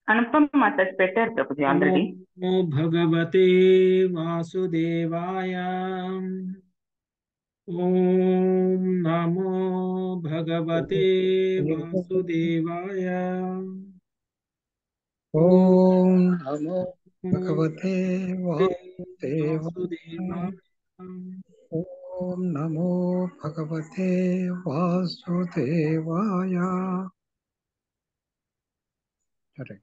అనుపమ మాతాజీ పెట్టారు ప్రభుజీ ఆల్రెడీ నమో భగవతే వాసుదేవాయ ఓం నమో భగవతే వాసుదేవాయ ఓం నమో భగవతే వాసుదేవాయ వాసుదేవాయ ఓం నమో భగవతే వాసుదేవాయ హరే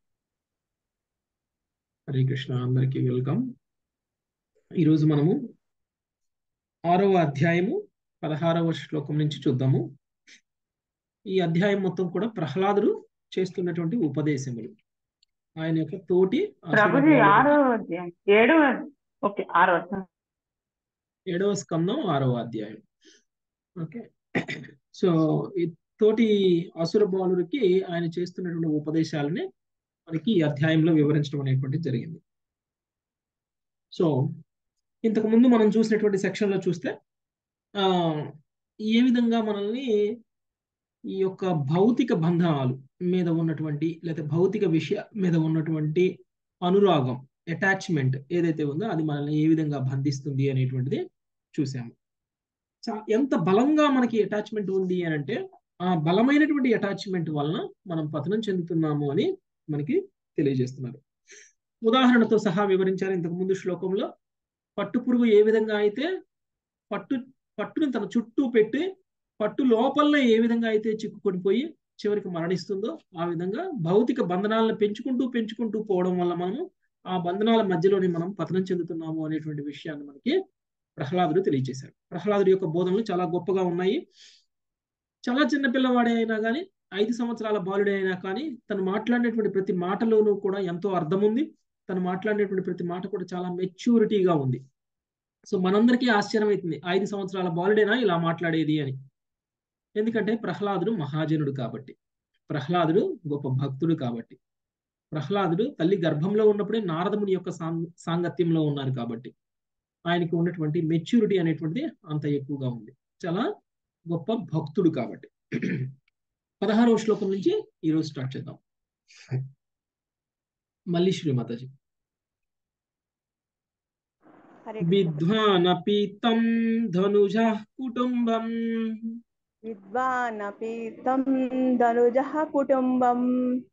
హరే కృష్ణ అందరికీ వెల్కమ్ ఈరోజు మనము ఆరవ అధ్యాయము పదహారవ శ్లోకం నుంచి చూద్దాము ఈ అధ్యాయం మొత్తం కూడా ప్రహ్లాదుడు చేస్తున్నటువంటి ఉపదేశములు ఆయన యొక్క తోటి అసుర ప్రభుజీ బాలుడికి ఆరో అధ్యాయం ఏడో ఓకే ఆరో అధ్యాయం ఏడవ స్కందం ఆరవ అధ్యాయం ఓకే సో ఈ తోటి అసుర బాలుడికి ఆయన చేస్తున్నటువంటి ఉపదేశాలని మనకి ఈ అధ్యాయంలో వివరించడం అనేటువంటిది జరిగింది సో ఇంతకు ముందు మనం చూసినటువంటి సెక్షన్లో చూస్తే ఆ ఏ విధంగా మనల్ని ఈ యొక్క భౌతిక బంధాలు మీద ఉన్నటువంటి లేదా భౌతిక విషయ మీద ఉన్నటువంటి అనురాగం అటాచ్మెంట్ ఏదైతే ఉందో అది మనల్ని ఏ విధంగా బంధిస్తుంది అనేటువంటిది చూసాము చా- ఎంత బలంగా మనకి అటాచ్మెంట్ ఉంది అని అంటే ఆ బలమైనటువంటి అటాచ్మెంట్ వలన మనం పతనం చెందుతున్నాము అని మనకి తెలియజేస్తున్నారు ఉదాహరణతో సహా వివరించారు ఇంతకు ముందు శ్లోకంలో పట్టుపురుగు ఏ విధంగా అయితే పట్టు పట్టుని తన చుట్టూ పెట్టి పట్టు లోపలనే ఏ విధంగా అయితే చిక్కుకొని పోయి చివరికి మరణిస్తుందో ఆ విధంగా భౌతిక బంధనాలను పెంచుకుంటూ పెంచుకుంటూ పోవడం వల్ల మనము ఆ బంధనాల మధ్యలోనే మనం పతనం చెందుతున్నాము అనేటువంటి విషయాన్ని మనకి ప్రహ్లాదుడు తెలియజేశారు ప్రహ్లాదుడి యొక్క బోధనలు చాలా గొప్పగా ఉన్నాయి చాలా చిన్న పిల్లవాడే అయినా కానీ ఐదు సంవత్సరాల బాలుడే అయినా కానీ తను మాట్లాడినటువంటి ప్రతి మాటలోనూ కూడా ఎంతో అర్థం ఉంది తను మాట్లాడినటువంటి ప్రతి మాట కూడా చాలా మెచ్యూరిటీగా ఉంది సో మనందరికీ ఆశ్చర్యం అవుతుంది ఐదు సంవత్సరాల బాలుడేనా ఇలా మాట్లాడేది అని ఎందుకంటే ప్రహ్లాదుడు మహాజనుడు కాబట్టి ప్రహ్లాదుడు గొప్ప భక్తుడు కాబట్టి ప్రహ్లాదుడు తల్లి గర్భంలో ఉన్నప్పుడే నారదముని యొక్క సాంగ్ సాంగత్యంలో ఉన్నారు కాబట్టి ఆయనకి ఉన్నటువంటి మెచ్యూరిటీ అనేటువంటిది అంత ఎక్కువగా ఉంది చాలా గొప్ప భక్తుడు కాబట్టి పదహారవ శ్లోకం నుంచి ఈరోజు స్టార్ట్ చేద్దాం మళ్ళీ శ్రీమాతాజీ హరే కృష్ణ విద్వానపి తం ధనుజ కుటుంబం విద్వానపి తం ధనుజః కుటుంబం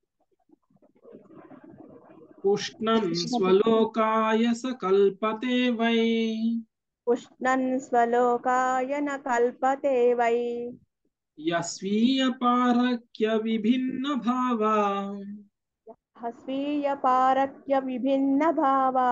ఉష్ణం స్వలోకాయ సకల్పతే వై ఉష్ణన్ స్వలోకాయ న కల్పతే వై యస్వీయ పారక్య విభిన్న భావా స్వీయ పారక్య విభిన్న భావా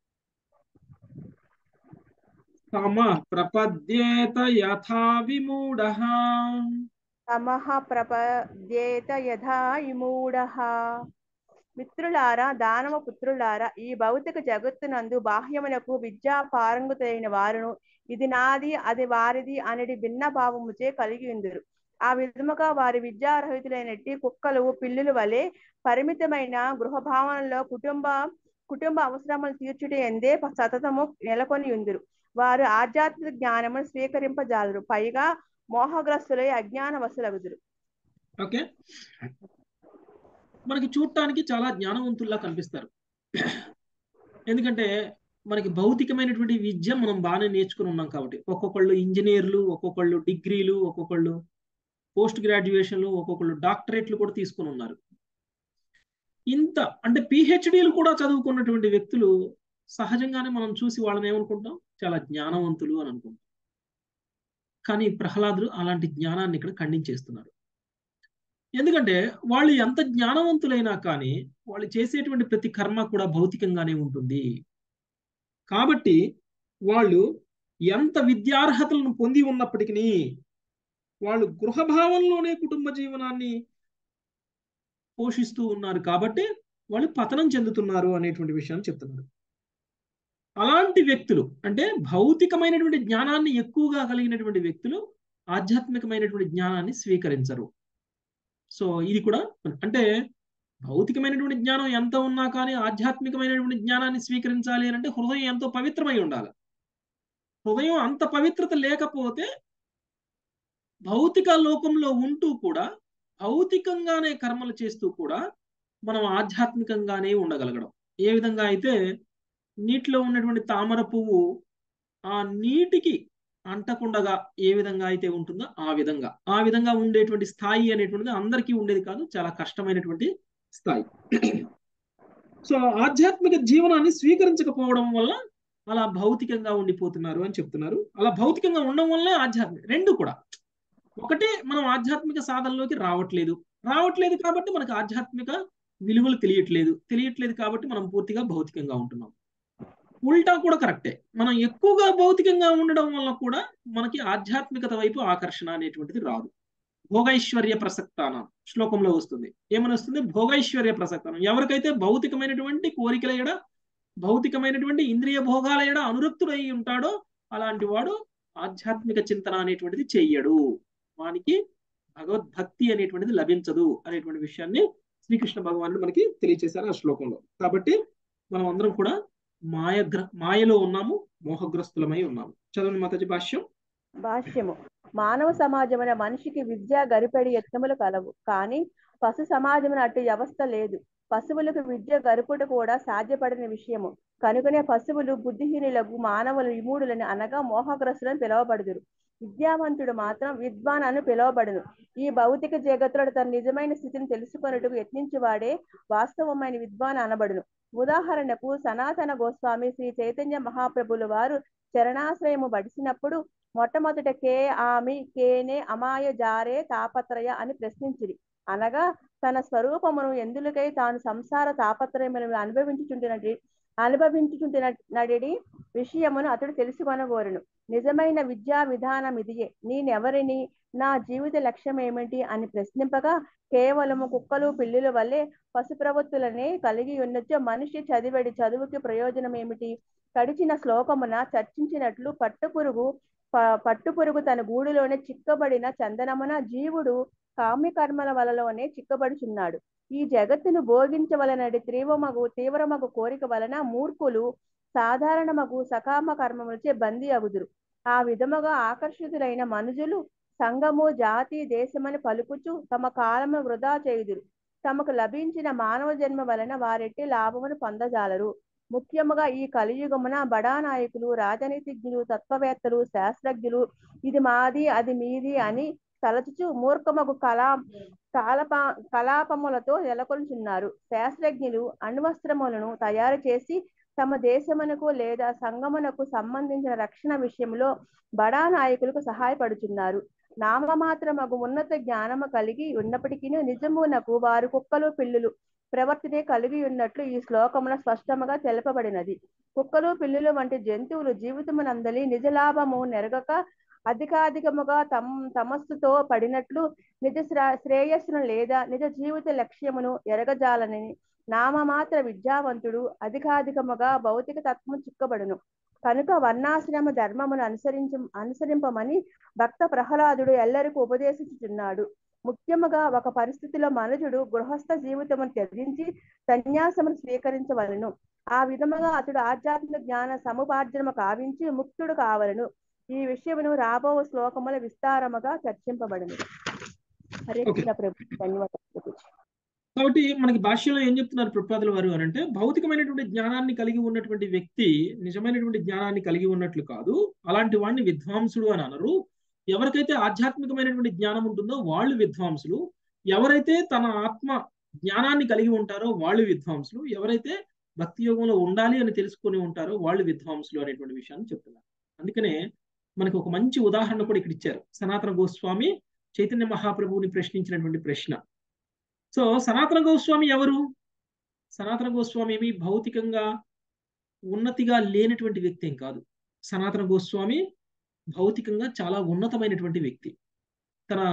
తమ ప్రపద్యేత యథా విమూఢః తమః ప్రపద్యేత యథా ఇమూఢః మిత్రులారా దానవ పుత్రులారా ఈ భౌతిక జగత్తునందు బాహ్యమునకు విద్యా పారంగుతులైన వారును ఇది నాది అది వారిది అనేది భిన్న భావముచే కలిగి ఉందురు ఆ విధముగా వారి విద్యారహితులైనట్టి కుక్కలు పిల్లుల వలె పరిమితమైన గృహ భావనలో కుటుంబ కుటుంబ అవసరములు తీర్చుట ఎందే సతతము నెలకొని ఉందురు వారు ఆధ్యాత్మిక జ్ఞానమును స్వీకరింపజాలరు పైగా మోహగ్రస్తులై అజ్ఞాన వసులగుదురు ఓకే మనకి చూడటానికి చాలా జ్ఞానవంతుల్లా కనిపిస్తారు ఎందుకంటే మనకి భౌతికమైనటువంటి విద్య మనం బాగానే నేర్చుకుని ఉన్నాం కాబట్టి ఒక్కొక్కళ్ళు ఇంజనీర్లు ఒక్కొక్కళ్ళు డిగ్రీలు ఒక్కొక్కళ్ళు పోస్ట్ గ్రాడ్యుయేషన్లు ఒక్కొక్కళ్ళు డాక్టరేట్లు కూడా తీసుకుని ఉన్నారు ఇంత అంటే పిహెచ్డీలు కూడా చదువుకున్నటువంటి వ్యక్తులు సహజంగానే మనం చూసి వాళ్ళని ఏమనుకుంటాం చాలా జ్ఞానవంతులు అని అనుకుంటాం కానీ ప్రహ్లాదుడు అలాంటి జ్ఞానాన్ని ఇక్కడ ఖండించేస్తున్నారు ఎందుకంటే వాళ్ళు ఎంత జ్ఞానవంతులైనా కానీ వాళ్ళు చేసేటువంటి ప్రతి కర్మ కూడా భౌతికంగానే ఉంటుంది కాబట్టి వాళ్ళు ఎంత విద్యార్హతలను పొంది ఉన్నప్పటికీ వాళ్ళు గృహభావంలోనే కుటుంబ జీవనాన్ని పోషిస్తూ ఉన్నారు కాబట్టి వాళ్ళు పతనం చెందుతున్నారు అనేటువంటి విషయాన్ని చెప్తున్నారు అలాంటి వ్యక్తులు అంటే భౌతికమైనటువంటి జ్ఞానాన్ని ఎక్కువగా కలిగినటువంటి వ్యక్తులు ఆధ్యాత్మికమైనటువంటి జ్ఞానాన్ని స్వీకరించరు సో ఇది కూడా అంటే భౌతికమైనటువంటి జ్ఞానం ఎంత ఉన్నా కానీ ఆధ్యాత్మికమైనటువంటి జ్ఞానాన్ని స్వీకరించాలి అని అంటే హృదయం ఎంతో పవిత్రమై ఉండాలి హృదయం అంత పవిత్రత లేకపోతే భౌతిక లోకంలో ఉంటూ కూడా భౌతికంగానే కర్మలు చేస్తూ కూడా మనం ఆధ్యాత్మికంగానే ఉండగలగడం ఏ విధంగా అయితే నీటిలో ఉన్నటువంటి తామర పువ్వు ఆ నీటికి అంటకుండగా ఏ విధంగా అయితే ఉంటుందో ఆ విధంగా ఆ విధంగా ఉండేటువంటి స్థాయి అనేటువంటిది అందరికీ ఉండేది కాదు చాలా కష్టమైనటువంటి స్థాయి సో ఆధ్యాత్మిక జీవనాన్ని స్వీకరించకపోవడం వల్ల అలా భౌతికంగా ఉండిపోతున్నారు అని చెప్తున్నారు అలా భౌతికంగా ఉండడం వల్లే ఆధ్యాత్మిక రెండు కూడా ఒకటే మనం ఆధ్యాత్మిక సాధనలోకి రావట్లేదు రావట్లేదు కాబట్టి మనకు ఆధ్యాత్మిక విలువలు తెలియట్లేదు తెలియట్లేదు కాబట్టి మనం పూర్తిగా భౌతికంగా ఉంటున్నాం ఉల్టా కూడా కరెక్టే మనం ఎక్కువగా భౌతికంగా ఉండడం వల్ల కూడా మనకి ఆధ్యాత్మికత వైపు ఆకర్షణ అనేటువంటిది రాదు భోగైశ్వర్య ప్రసక్తానం శ్లోకంలో వస్తుంది ఏమని వస్తుంది భోగైశ్వర్య ప్రసక్తానం ఎవరికైతే భౌతికమైనటువంటి కోరికల ఎడ భౌతికమైనటువంటి ఇంద్రియ భోగాల ఎడ అనురక్తుడై ఉంటాడో అలాంటి వాడు ఆధ్యాత్మిక చింతన అనేటువంటిది చెయ్యడు వానికి భగవద్భక్తి అనేటువంటిది లభించదు అనేటువంటి విషయాన్ని శ్రీకృష్ణ భగవానుడు మనకి తెలియచేశారు ఆ శ్లోకంలో కాబట్టి మనం అందరం కూడా మాయగ్ర మాయలో ఉన్నాము మోహగ్రస్తులమై ఉన్నాము చదవండి మాతాజీ భాష్యం భాష్యము మానవ సమాజమున మనిషికి విద్య గరిపెడి యత్నములు కలవు కానీ పశు సమాజమున అటు వ్యవస్థ లేదు పశువులకు విద్య గరుపుట కూడా సాధ్యపడిన విషయము కనుకనే పశువులు బుద్ధిహీనులకు మానవులు విమూఢులని అనగా మోహగ్రస్తులను పిలువబడుదురు విద్యావంతుడు మాత్రం విద్వాన్ అని పిలువబడును ఈ భౌతిక జగత్తులో తన నిజమైన స్థితిని తెలుసుకొనుటకు యత్నించువాడే వాస్తవమైన విద్వాన్ అనబడును ఉదాహరణకు సనాతన గోస్వామి శ్రీ చైతన్య మహాప్రభులు వారు చరణాశ్రయము బడిసినప్పుడు మొట్టమొదట కే ఆమి కేనే అమాయ జారే తాపత్రయ అని ప్రశ్నించిరి అనగా తన స్వరూపమును ఎందులకై తాను సంసార తాపత్రయములను అనుభవించుచుంటున్నటి అనుభవించుచుంటున్న నడిడి విషయమును అతడు తెలుసుకొనగోరును నిజమైన విద్యా విధానం ఇదియే నేనెవరిని నా జీవిత లక్ష్యం ఏమిటి అని ప్రశ్నింపగా కేవలము కుక్కలు పిల్లుల వల్లే పశు ప్రవృత్తులనే కలిగి ఉన్నచో మనిషి చదివడి చదువుకి ప్రయోజనం ఏమిటి గడిచిన శ్లోకమున చర్చించినట్లు పట్టుపురుగు పట్టుపురుగు తన గూడులోనే చిక్కబడిన చందనమున జీవుడు కామ్యకర్మల వలలోనే చిక్కబడుచున్నాడు ఈ జగత్తును భోగించవలనడి తీవ్రమగు తీవ్రమగు కోరిక వలన మూర్ఖులు సాధారణమగు సకామ కర్మములచే బందీ అగుదురు ఆ విధముగా ఆకర్షితులైన మనుజులు సంఘము జాతి దేశమని పలుకుచు తమ కాలము వృధా చేయుదురు తమకు లభించిన మానవ జన్మ వలన వారెట్టి లాభమును పొందజాలరు ముఖ్యముగా ఈ కలియుగమున బడా నాయకులు రాజనీతిజ్ఞులు తత్వవేత్తలు శాస్త్రజ్ఞులు ఇది మాది అది మీది అని తలచుచు మూర్ఖమగు కళా కాలప కలాపములతో నెలకొల్చున్నారు శాస్త్రజ్ఞులు అణ్వస్త్రములను తయారు చేసి తమ దేశమునకు లేదా సంగమునకు సంబంధించిన రక్షణ విషయంలో బడా నాయకులకు సహాయపడుచున్నారు నామమాత్రమగు ఉన్నత జ్ఞానము కలిగి ఉన్నప్పటికీ నిజమునకు వారు కుక్కలు పిల్లులు ప్రవర్తినే కలిగి ఉన్నట్లు ఈ శ్లోకమున స్పష్టముగా తెలుపబడినది కుక్కలు పిల్లులు వంటి జంతువులు జీవితమునందలి నిజ లాభము నెరగక అధికాధికముగా తమ తమస్సుతో పడినట్లు నిజ శ్రేయస్సును లేదా నిజ జీవిత లక్ష్యమును ఎరగజాలని నామమాత్ర విద్యావంతుడు అధికాధికముగా భౌతిక తత్వము చిక్కబడును కనుక వర్ణాశ్రమ ధర్మమును అనుసరించ అనుసరింపమని భక్త ప్రహ్లాదుడు ఎల్లరికూ ఉపదేశించుచున్నాడు ముఖ్యముగా ఒక పరిస్థితిలో మనుజుడు గృహస్థ జీవితమును త్యజించి సన్యాసమును స్వీకరించవలను ఆ విధముగా అతడు ఆధ్యాత్మిక జ్ఞాన సముపార్జనము కావించి ముక్తుడు కావలను ఈ విషయమును రాబో శ్లోకముల విస్తారముగా చర్చింపబడింది హరే కృష్ణ ప్రభు ధన్యవాదాలు కాబట్టి మనకి భాష్యంలో ఏం చెప్తున్నారు ప్రపాదుల వారు అని అంటే భౌతికమైనటువంటి జ్ఞానాన్ని కలిగి ఉన్నటువంటి వ్యక్తి నిజమైనటువంటి జ్ఞానాన్ని కలిగి ఉన్నట్లు కాదు అలాంటి వాడిని విద్వాంసుడు అని అనరు ఎవరికైతే ఆధ్యాత్మికమైనటువంటి జ్ఞానం ఉంటుందో వాళ్ళు విద్వాంసులు ఎవరైతే తన ఆత్మ జ్ఞానాన్ని కలిగి ఉంటారో వాళ్ళు విద్వాంసులు ఎవరైతే భక్తి యోగంలో ఉండాలి అని తెలుసుకొని ఉంటారో వాళ్ళు విద్వాంసులు అనేటువంటి విషయాన్ని చెప్తున్నారు అందుకనే మనకు ఒక మంచి ఉదాహరణ కూడా ఇక్కడ ఇచ్చారు సనాతన గోస్వామి చైతన్య మహాప్రభువుని ప్రశ్నించినటువంటి ప్రశ్న సో సనాతన గోస్వామి ఎవరు సనాతన గోస్వామి ఏమి భౌతికంగా ఉన్నతిగా లేనటువంటి వ్యక్తి ఏం కాదు సనాతన గోస్వామి భౌతికంగా చాలా ఉన్నతమైనటువంటి వ్యక్తి తన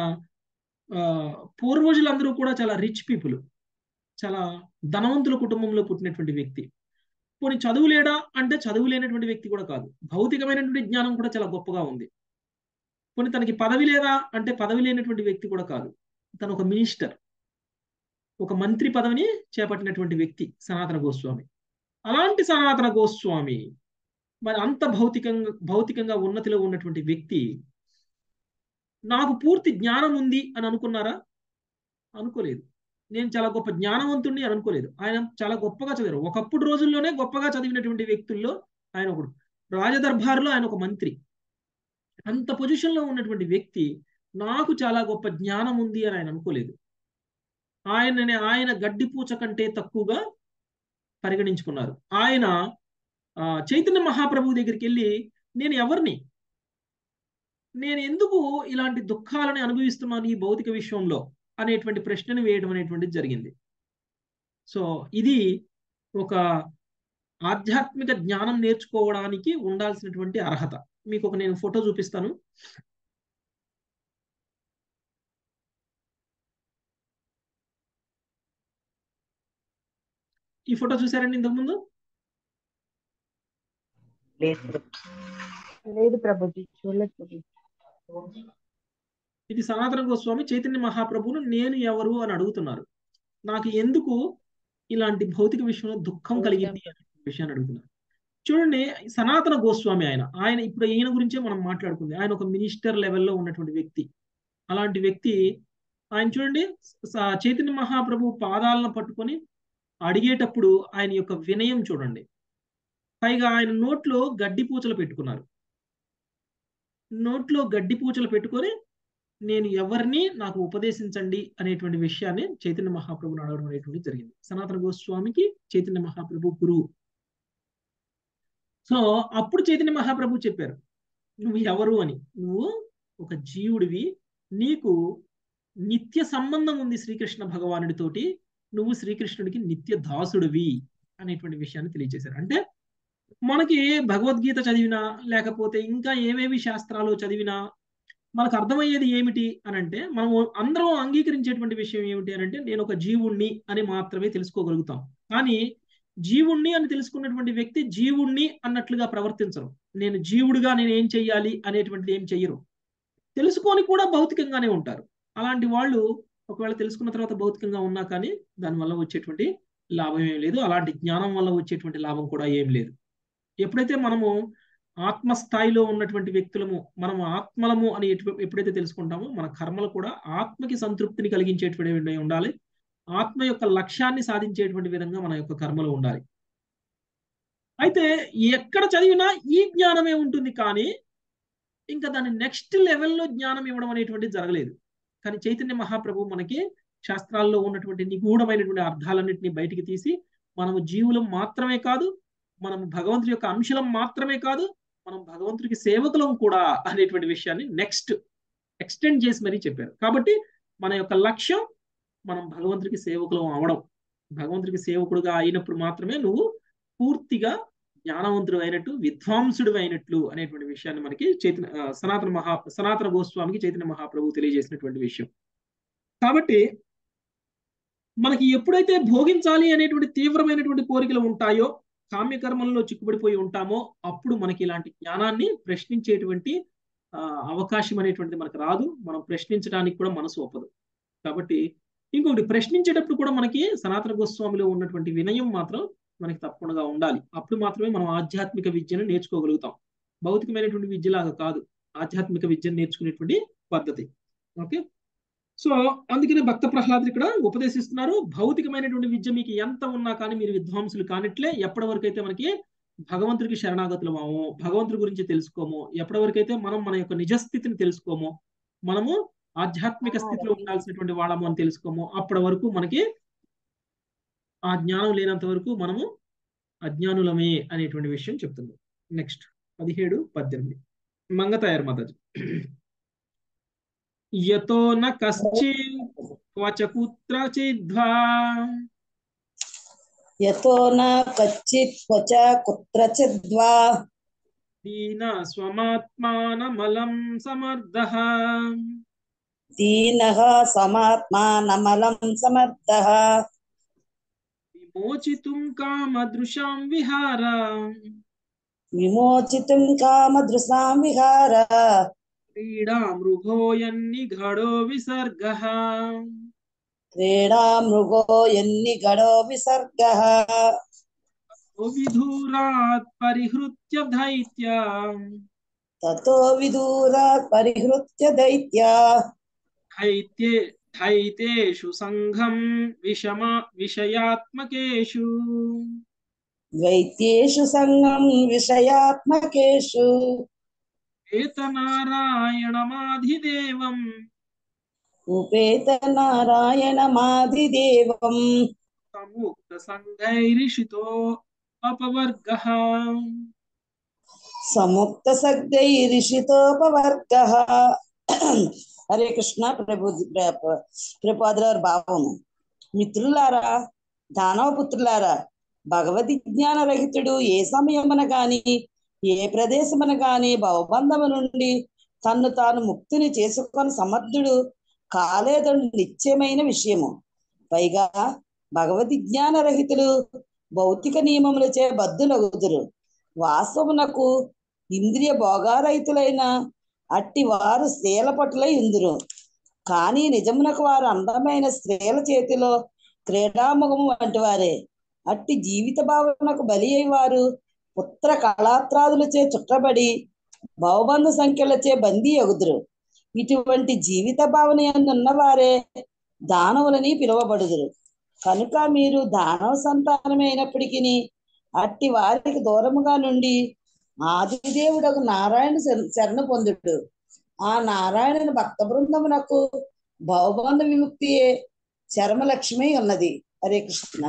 పూర్వజులందరూ కూడా చాలా రిచ్ పీపుల్ చాలా ధనవంతుల కుటుంబంలో పుట్టినటువంటి వ్యక్తి పోనీ చదువు లేడా అంటే చదువు లేనటువంటి వ్యక్తి కూడా కాదు భౌతికమైనటువంటి జ్ఞానం కూడా చాలా గొప్పగా ఉంది పోనీ తనకి పదవి లేదా అంటే పదవి లేనటువంటి వ్యక్తి కూడా కాదు తను ఒక మినిస్టర్ ఒక మంత్రి పదవిని చేపట్టినటువంటి వ్యక్తి సనాతన గోస్వామి అలాంటి సనాతన గోస్వామి మరి అంత భౌతికంగా భౌతికంగా ఉన్నతిలో ఉన్నటువంటి వ్యక్తి నాకు పూర్తి జ్ఞానం ఉంది అని అనుకున్నారా అనుకోలేదు నేను చాలా గొప్ప జ్ఞానవంతుణ్ణి అని అనుకోలేదు ఆయన చాలా గొప్పగా చదివారు ఒకప్పుడు రోజుల్లోనే గొప్పగా చదివినటువంటి వ్యక్తుల్లో ఆయన ఒకడు రాజదర్బార్లో ఆయన ఒక మంత్రి అంత పొజిషన్లో ఉన్నటువంటి వ్యక్తి నాకు చాలా గొప్ప జ్ఞానం ఉంది అని ఆయన అనుకోలేదు ఆయనని ఆయన గడ్డిపూచ కంటే తక్కువగా పరిగణించుకున్నారు ఆయన ఆ, చైతన్య మహాప్రభువు దగ్గరికి వెళ్ళి నేను ఎవరిని నేను ఎందుకు ఇలాంటి దుఃఖాలని అనుభవిస్తున్నాను ఈ భౌతిక విశ్వంలో అనేటువంటి ప్రశ్నను వేయడం అనేటువంటిది జరిగింది సో ఇది ఒక ఆధ్యాత్మిక జ్ఞానం నేర్చుకోవడానికి ఉండాల్సినటువంటి అర్హత మీకు ఒక నేను ఫోటో చూపిస్తాను ఈ ఫోటో చూసారండి ఇంతకుముందు లేదు లేదు ప్రభుజీ చూడలేదు ప్రభుజీ ఇది సనాతన గోస్వామి చైతన్య మహాప్రభువును నేను ఎవరు అని అడుగుతున్నారు నాకు ఎందుకు ఇలాంటి భౌతిక విషయంలో దుఃఖం కలిగింది అనే విషయాన్ని అడుగుతున్నారు చూడండి సనాతన గోస్వామి ఆయన ఆయన ఇప్పుడు ఈయన గురించే మనం మాట్లాడుకుంది ఆయన ఒక మినిస్టర్ లెవెల్లో ఉన్నటువంటి వ్యక్తి అలాంటి వ్యక్తి ఆయన చూడండి స- చైతన్య మహాప్రభు పాదాలను పట్టుకొని అడిగేటప్పుడు ఆయన యొక్క వినయం చూడండి పైగా ఆయన నోట్లో గడ్డి పూచలు పెట్టుకున్నారు నోట్లో గడ్డి పూచలు పెట్టుకొని నేను ఎవరిని నాకు ఉపదేశించండి అనేటువంటి విషయాన్ని చైతన్య మహాప్రభుని అడగడం అనేటువంటి జరిగింది సనాతన గోస్వామికి చైతన్య మహాప్రభు గురువు సో అప్పుడు చైతన్య మహాప్రభు చెప్పారు నువ్వు ఎవరు అని నువ్వు ఒక జీవుడివి నీకు నిత్య సంబంధం ఉంది శ్రీకృష్ణ భగవానుడితోటి నువ్వు శ్రీకృష్ణుడికి నిత్య దాసుడివి అనేటువంటి విషయాన్ని తెలియజేశారు అంటే మనకి భగవద్గీత చదివినా లేకపోతే ఇంకా ఏవేవి శాస్త్రాలు చదివినా మనకు అర్థమయ్యేది ఏమిటి అని అంటే మనం అందరం అంగీకరించేటువంటి విషయం ఏమిటి అని అంటే నేను ఒక జీవుణ్ణి అని మాత్రమే తెలుసుకోగలుగుతాం కానీ జీవుణ్ణి అని తెలుసుకున్నటువంటి వ్యక్తి జీవుణ్ణి అన్నట్లుగా ప్రవర్తించరు నేను జీవుడిగా నేను ఏం చెయ్యాలి అనేటువంటిది ఏం చెయ్యరు తెలుసుకొని కూడా భౌతికంగానే ఉంటారు అలాంటి వాళ్ళు ఒకవేళ తెలుసుకున్న తర్వాత భౌతికంగా ఉన్నా కానీ దానివల్ల వచ్చేటువంటి లాభం ఏం లేదు అలాంటి జ్ఞానం వల్ల వచ్చేటువంటి లాభం కూడా ఏం లేదు ఎప్పుడైతే మనము ఆత్మస్థాయిలో ఉన్నటువంటి వ్యక్తులము మనం ఆత్మలము అని ఎటు- ఎప్పుడైతే తెలుసుకుంటామో మన కర్మలు కూడా ఆత్మకి సంతృప్తిని కలిగించేటువంటి ఉండాలి ఆత్మ యొక్క లక్ష్యాన్ని సాధించేటువంటి విధంగా మన యొక్క కర్మలు ఉండాలి అయితే ఎక్కడ చదివినా ఈ జ్ఞానమే ఉంటుంది కానీ ఇంకా దాని నెక్స్ట్ లెవెల్లో జ్ఞానం ఇవ్వడం అనేటువంటిది జరగలేదు కానీ చైతన్య మహాప్రభు మనకి శాస్త్రాల్లో ఉన్నటువంటి నిగూఢమైనటువంటి అర్థాలన్నింటినీ బయటికి తీసి మనము జీవులం మాత్రమే కాదు మనం భగవంతుడి యొక్క అంశలం మాత్రమే కాదు మనం భగవంతుడికి సేవకులం కూడా అనేటువంటి విషయాన్ని నెక్స్ట్ ఎక్స్టెండ్ చేసి మరీ చెప్పారు కాబట్టి మన యొక్క లక్ష్యం మనం భగవంతుడికి సేవకులం అవడం భగవంతుడికి సేవకుడుగా అయినప్పుడు మాత్రమే నువ్వు పూర్తిగా జ్ఞానవంతుడు అయినట్టు విద్వాంసుడు అయినట్లు అనేటువంటి విషయాన్ని మనకి చైతన్య ఆ, సనాతన మహా సనాతన గోస్వామికి చైతన్య మహాప్రభు తెలియజేసినటువంటి విషయం కాబట్టి మనకి ఎప్పుడైతే భోగించాలి అనేటువంటి తీవ్రమైనటువంటి కోరికలు ఉంటాయో కామ్యకర్మల్లో చిక్కుబడిపోయి ఉంటామో అప్పుడు మనకి ఇలాంటి జ్ఞానాన్ని ప్రశ్నించేటువంటి ఆ, అవకాశం అనేటువంటిది మనకు రాదు మనం ప్రశ్నించడానికి కూడా మనసు ఒప్పదు కాబట్టి ఇంకొకటి ప్రశ్నించేటప్పుడు కూడా మనకి సనాతన గోస్వామిలో ఉన్నటువంటి వినయం మాత్రం మనకి తప్పకుండా ఉండాలి అప్పుడు మాత్రమే మనం ఆధ్యాత్మిక విద్యను నేర్చుకోగలుగుతాం భౌతికమైనటువంటి విద్యలాగా కాదు ఆధ్యాత్మిక విద్యను నేర్చుకునేటువంటి పద్ధతి ఓకే సో అందుకనే భక్త ప్రహ్లాదులు ఇక్కడ ఉపదేశిస్తున్నారు భౌతికమైనటువంటి విద్య మీకు ఎంత ఉన్నా కానీ మీరు విద్వాంసులు కానిట్లే ఎప్పటి వరకు అయితే మనకి భగవంతుడికి శరణాగతులమామో భగవంతుడి గురించి తెలుసుకోమో ఎప్పటి వరకు అయితే మనం మన యొక్క నిజస్థితిని తెలుసుకోమో మనము ఆధ్యాత్మిక స్థితిలో ఉండాల్సినటువంటి వాళ్ళము అని తెలుసుకోమో అప్పటి వరకు మనకి ఆ జ్ఞానం లేనంత వరకు మనము అజ్ఞానులమే అనేటువంటి విషయం చెప్తుంది నెక్స్ట్ పదిహేడు పద్దెనిమిది మంగతాయర్ మాతాజీ యతో న కశ్చిత్ క్వచ కుత్రచిద్వా యతో న కచ్చిత్ క్వచ కుత్రచిద్వా దీన స్వమాత్మానమలం సమర్థః దీనః సమాత్మానమలం సమర్థః విమోచితుం కామదృశాం విహార విమోచితుం కామదృశాం విహార క్రీడా మృగోయన్నిఘడో విసర్గః క్రీడా మృగో ఎన్ని గడో విసర్గః విధూరాత్ పరిహృత్య దైత్య తతో విదూరాత్ పరిహృత్య దైత్యా దైత్యే ద్వైతేషు సంఘం విషమ విషయాత్మకేషు ద్వైత్యేషు సంగం విషయాత్మకేషు ఏతనారాయణమాధిదేవం ఉపేత నారాయణమాదిదేవం సముక్త సంఘైరిషితో అపవర్గ సముక్త సగ్ధై ఋషితోపవర్గ హరే కృష్ణ ప్రభు ప్రభుపాదులారు భావము మిత్రులారా దానవపుత్రులారా భగవద్ జ్ఞాన రహితుడు ఏ సమయమున గాని ఏ ప్రదేశమున గాని భవబంధము నుండి తన్ను తాను ముక్తిని చేసుకొని సమర్థుడు కాలేదని నిత్యమైన విషయము పైగా భగవద్ జ్ఞాన రహితులు భౌతిక నియమములచే బద్దులగుదురు వాస్తవమునకు ఇంద్రియ భోగారహితులైన అట్టి వారు స్త్రీల పట్టులై ఉందురు కానీ నిజమునకు వారు అందమైన స్త్రీల చేతిలో క్రీడాముఖము వంటి వారే అట్టి జీవిత భావనకు బలి అయి వారు పుత్ర కళాత్రాదులచే చుట్టబడి భవబంధ సంఖ్యలచే బందీ అగుదురు ఇటువంటి జీవిత భావన ఉన్నవారే దానవులని పిలువబడుదురు కనుక మీరు దానవ సంతానమే అయినప్పటికీ అట్టి వారికి దూరముగా నుండి ఆదిదేవుడకు నారాయణ శర- శరణ పొందుడు ఆ నారాయణుని భక్త బృందమునకు భవబంధ విముక్తియే చరమ లక్ష్మి ఉన్నది హరే కృష్ణ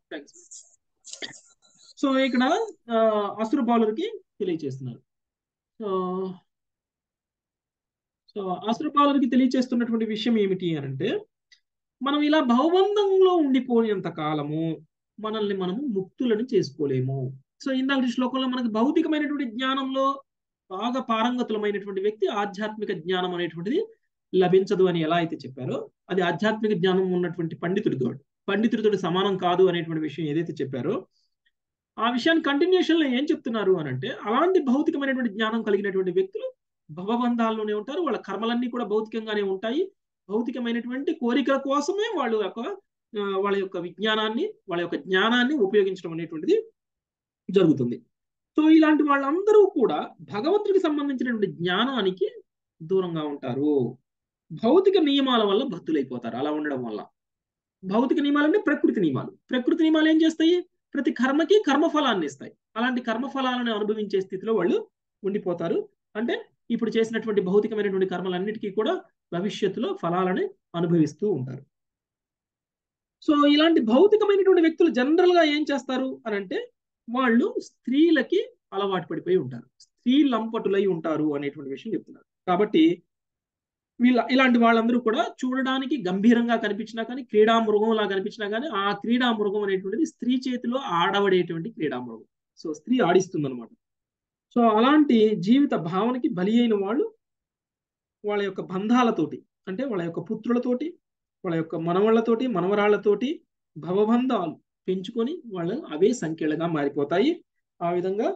సో ఇక్కడ ఆ, అసుర బాలురికి తెలియచేస్తున్నారు సో సో అసుర బాలురికి తెలియచేస్తున్నటువంటి విషయం ఏమిటి అని అంటే మనం ఇలా భవబంధంలో ఉండిపోయినంత కాలము మనల్ని మనము ముక్తులను చేసుకోలేము సో ఇందాక శ్లోకంలో మనకి భౌతికమైనటువంటి జ్ఞానంలో బాగా పారంగతులమైనటువంటి వ్యక్తి ఆధ్యాత్మిక జ్ఞానం అనేటువంటిది లభించదు అని ఎలా అయితే చెప్పారో అది ఆధ్యాత్మిక జ్ఞానం ఉన్నటువంటి పండితుడితో పండితుడితో సమానం కాదు అనేటువంటి విషయం ఏదైతే చెప్పారో ఆ విషయాన్ని కంటిన్యూషన్ లో ఏం చెప్తున్నారు అని అంటే అలాంటి భౌతికమైనటువంటి జ్ఞానం కలిగినటువంటి వ్యక్తులు భవబంధాల్లోనే ఉంటారు వాళ్ళ కర్మలన్నీ కూడా భౌతికంగానే ఉంటాయి భౌతికమైనటువంటి కోరికల కోసమే వాళ్ళ యొక్క ఆ, వాళ్ళ యొక్క విజ్ఞానాన్ని వాళ్ళ యొక్క జ్ఞానాన్ని ఉపయోగించడం అనేటువంటిది జరుగుతుంది సో ఇలాంటి వాళ్ళందరూ కూడా భగవంతుడికి సంబంధించినటువంటి జ్ఞానానికి దూరంగా ఉంటారు భౌతిక నియమాల వల్ల భక్తులైపోతారు అలా ఉండడం వల్ల భౌతిక నియమాలంటే ప్రకృతి నియమాలు ప్రకృతి నియమాలు ఏం చేస్తాయి ప్రతి కర్మకి కర్మఫలాన్ని ఇస్తాయి అలాంటి కర్మఫలాలను అనుభవించే స్థితిలో వాళ్ళు ఉండిపోతారు అంటే ఇప్పుడు చేసినటువంటి భౌతికమైనటువంటి కర్మలన్నిటికీ కూడా భవిష్యత్తులో ఫలాలని అనుభవిస్తూ ఉంటారు సో ఇలాంటి భౌతికమైనటువంటి వ్యక్తులు జనరల్ గా ఏం చేస్తారు అని అంటే వాళ్ళు స్త్రీలకి అలవాటు పడిపోయి ఉంటారు స్త్రీ లంపటులై ఉంటారు అనేటువంటి విషయం చెప్తున్నారు కాబట్టి వీళ్ళ ఇలాంటి వాళ్ళందరూ కూడా చూడడానికి గంభీరంగా కనిపించినా కానీ క్రీడా మృగంలా కనిపించినా కానీ ఆ క్రీడా మృగం అనేటువంటిది స్త్రీ చేతిలో ఆడబడేటువంటి క్రీడా మృగం సో స్త్రీ ఆడిస్తుంది అనమాట సో అలాంటి జీవిత భావనకి బలి అయిన వాళ్ళు వాళ్ళ యొక్క బంధాలతోటి అంటే వాళ్ళ యొక్క పుత్రులతోటి వాళ్ళ యొక్క మనవళ్ళతోటి మనవరాళ్లతోటి భవబంధాలు పెంచుకొని వాళ్ళు అవే సంఖ్యలుగా మారిపోతాయి ఆ విధంగా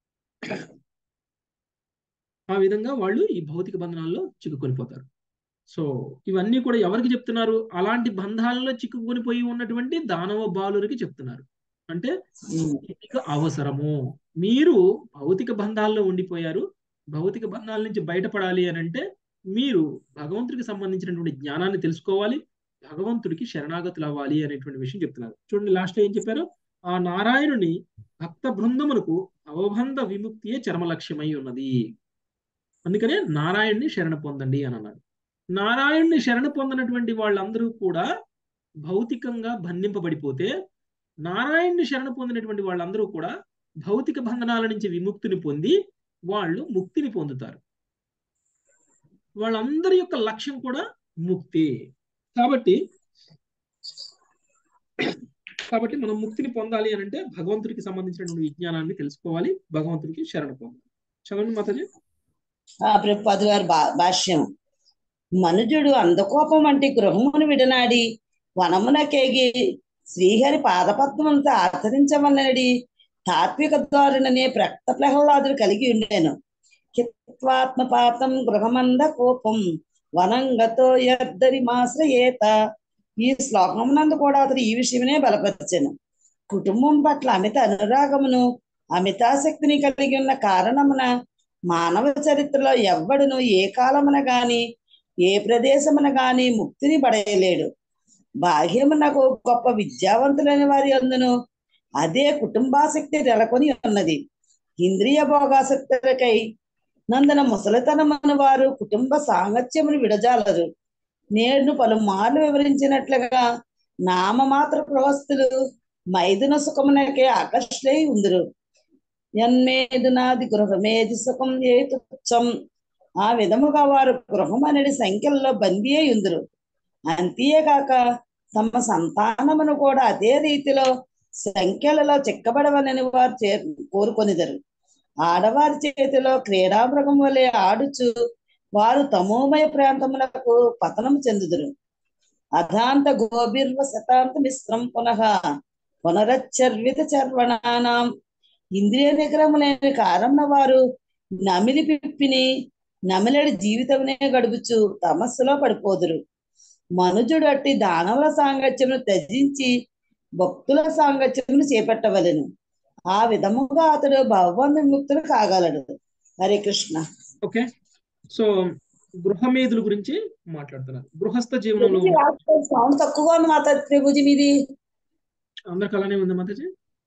ఆ విధంగా వాళ్ళు ఈ భౌతిక బంధనాల్లో చిక్కుకొని పోతారు సో ఇవన్నీ కూడా ఎవరికి చెప్తున్నారు అలాంటి బంధాలలో చిక్కుకొని పోయి ఉన్నటువంటి దానవ బాలురికి చెప్తున్నారు అంటే మీకు అవసరము మీరు భౌతిక బంధాల్లో ఉండిపోయారు భౌతిక బంధాల నుంచి బయటపడాలి అని అంటే మీరు భగవంతుడికి సంబంధించినటువంటి జ్ఞానాన్ని తెలుసుకోవాలి భగవంతుడికి శరణాగతులు అవ్వాలి అనేటువంటి విషయం చెప్తున్నారు చూడండి లాస్ట్ ఏం చెప్పారు ఆ నారాయణుని భక్త బృందమునకు అవబంధ విముక్తియే చర్మ లక్ష్యమై ఉన్నది అందుకనే నారాయణ్ణి శరణ పొందండి అని అన్నారు నారాయణ్ణి శరణ పొందినటువంటి వాళ్ళందరూ కూడా భౌతికంగా బంధింపబడిపోతే నారాయణ్ణి శరణ పొందినటువంటి వాళ్ళందరూ కూడా భౌతిక బంధనాల నుంచి విముక్తిని పొంది వాళ్ళు ముక్తిని పొందుతారు వాళ్ళందరి యొక్క లక్ష్యం కూడా ముక్తి కాబట్టి కాబట్టి మనం ముక్తిని పొందాలి అని అంటే భగవంతుడికి సంబంధించినటువంటి విజ్ఞానాన్ని తెలుసుకోవాలి భగవంతుడికి శరణ పొందాలి చదవండి మాతాజీ ఆ ప్రభుపాదు గారి భా భాష్యం మనుజుడు అందకోపం వంటి గృహమును విడనాడి వనమునకేగి శ్రీహరి పాదపద్మములతో ఆచరించవలనడి తాత్విక ద్వారుననే ప్రక్త ప్రహ్లాదుడు కలిగి ఉండేను హిత్వాత్మ పాతం గృహమంద కోపం వనంగతో యద్దరి మాశ్రయేత ఈ శ్లోకమునందు కూడా అతడు ఈ విషయమనే బలపరిచాను కుటుంబం పట్ల అమిత అనురాగమును అమితాశక్తిని కలిగి ఉన్న కారణమున మానవ చరిత్రలో ఎవ్వడును ఏ కాలమున గాని ఏ ప్రదేశమున గాని ముక్తిని పడేయలేడు బాహ్యమునకు గొప్ప విద్యావంతులైన వారి అందును అదే కుటుంబాసక్తి నెలకొని ఉన్నది ఇంద్రియ భోగాసక్తులకై నందన ముసలితనమున వారు కుటుంబ సాంగత్యమును విడజాలరు నేడు పలుమార్లు వివరించినట్లుగా నామమాత్ర ప్రవస్తులు మైదున సుఖమునకే ఆకర్షై ఉందరు ఎన్మేదునాది గృహమేది సుఖం ఏ తుచ్చం ఆ విధముగా వారు గృహం అనేది సంఖ్యల్లో బందీ అయి ఉందరు అంతేకాక తమ సంతానమును కూడా అదే రీతిలో సంఖ్యలలో చిక్కబడవలని వారు చే కోరుకొనిదరు ఆడవారి చేతిలో క్రీడామృగం వలె ఆడుచు వారు తమోమయ ప్రాంతములకు పతనం చెందుదురు అధాంత గోభిర్వ శతాంత మిశ్రం పునః పునరచ్చర్విత చర్వణానాం ఇంద్రియ నిగ్రహం లేని కారణం వారు నమిలి పిప్పిని నమిలడి జీవితమునే గడుపుచు తమస్సులో పడిపోదురు మనుజుడు అట్టి దానవుల సాంగత్యమును త్యజించి భక్తుల సాంగత్యమును చేపట్టవలెను ఆ విధముగా అతడు భగవాన్ విముక్తుడు కాగలడు హరే కృష్ణ ఓకే సో గృహమేధుల గురించి మాట్లాడుతున్నారు గృహస్థ జీవనంలో సౌండ్ తక్కువగా ఉంది మాత త్రిభుజి మీది అందరికి అలానే ఉంది మాతాజీ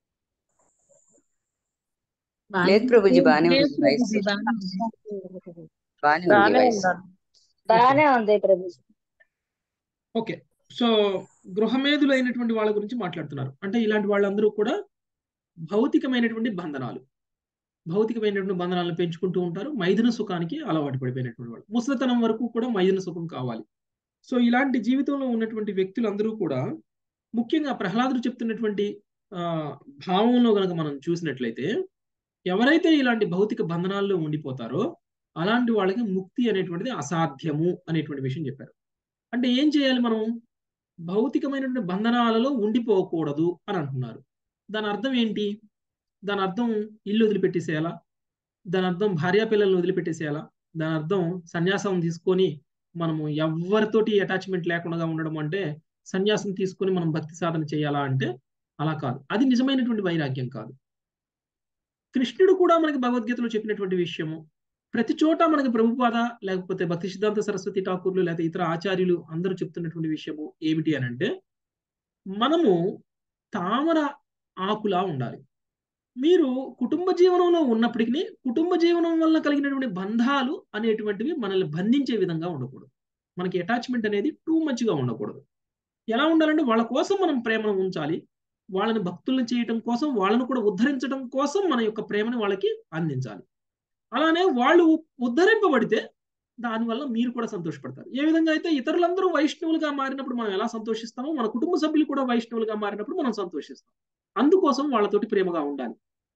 లేదు ప్రభుజీ బానే లేదు ఉంది వాయిస్ ప్రభుజీ, బానే ఉంది. బానే ఉంది బానే వాయిస్ ఉందండి. బానే ఉంది ప్రభుజీ ఓకే సో గృహమేధులు అయినటువంటి వాళ్ళ గురించి మాట్లాడుతున్నారు అంటే ఇలాంటి వాళ్ళందరూ కూడా భౌతికమైనటువంటి బంధనాలు భౌతికమైనటువంటి బంధనాలను పెంచుకుంటూ ఉంటారు మైథున సుఖానికి అలవాటు పడిపోయినటువంటి వాళ్ళు ముసలితనం వరకు కూడా మైథున సుఖం కావాలి సో ఇలాంటి జీవితంలో ఉన్నటువంటి వ్యక్తులందరూ కూడా ముఖ్యంగా ప్రహ్లాదుడు చెప్తున్నటువంటి ఆ భావంలో గనక మనం చూసినట్లయితే ఎవరైతే ఇలాంటి భౌతిక బంధనాల్లో ఉండిపోతారో అలాంటి వాళ్ళకి ముక్తి అనేటువంటిది అసాధ్యము అనేటువంటి విషయం చెప్పారు అంటే ఏం చేయాలి మనం భౌతికమైనటువంటి బంధనాలలో ఉండిపోకూడదు అని అంటున్నారు దాని అర్థం ఏంటి దాని అర్థం ఇల్లు వదిలిపెట్టేసేయాలా దాని అర్థం భార్యా పిల్లల్ని వదిలిపెట్టేసేయాలా దాని అర్థం సన్యాసం తీసుకొని మనము ఎవరితోటి అటాచ్మెంట్ లేకుండా ఉండడం అంటే సన్యాసం తీసుకొని మనం భక్తి సాధన చేయాలా అంటే అలా కాదు అది నిజమైనటువంటి వైరాగ్యం కాదు కృష్ణుడు కూడా మనకి భగవద్గీతలో చెప్పినటువంటి విషయము ప్రతి చోట మనకి ప్రభుపాద లేకపోతే భక్తి సిద్ధాంత సరస్వతి ఠాకూర్లు లేకపోతే ఇతర ఆచార్యులు అందరూ చెప్తున్నటువంటి విషయము ఏమిటి అని అంటే మనము తామర ఆకులా ఉండాలి మీరు కుటుంబ జీవనంలో ఉన్నప్పటికీ కుటుంబ జీవనం వల్ల కలిగినటువంటి బంధాలు అనేటువంటివి మనల్ని బంధించే విధంగా ఉండకూడదు మనకి అటాచ్మెంట్ అనేది టూ మచ్గా ఉండకూడదు ఎలా ఉండాలంటే వాళ్ళ కోసం మనం ప్రేమను ఉంచాలి వాళ్ళని భక్తులను చేయటం కోసం వాళ్ళను కూడా ఉద్ధరించడం కోసం మన యొక్క ప్రేమను వాళ్ళకి అందించాలి అలానే వాళ్ళు ఉద్ధరింపబడితే దానివల్ల మీరు కూడా సంతోషపడతారు ఏ విధంగా అయితే ఇతరులందరూ వైష్ణవులుగా మారినప్పుడు మనం ఎలా సంతోషిస్తామో మన కుటుంబ సభ్యులు కూడా వైష్ణవులుగా మారినప్పుడు మనం సంతోషిస్తాం అందుకోసం వాళ్ళతోటి ప్రేమగా ఉండాలి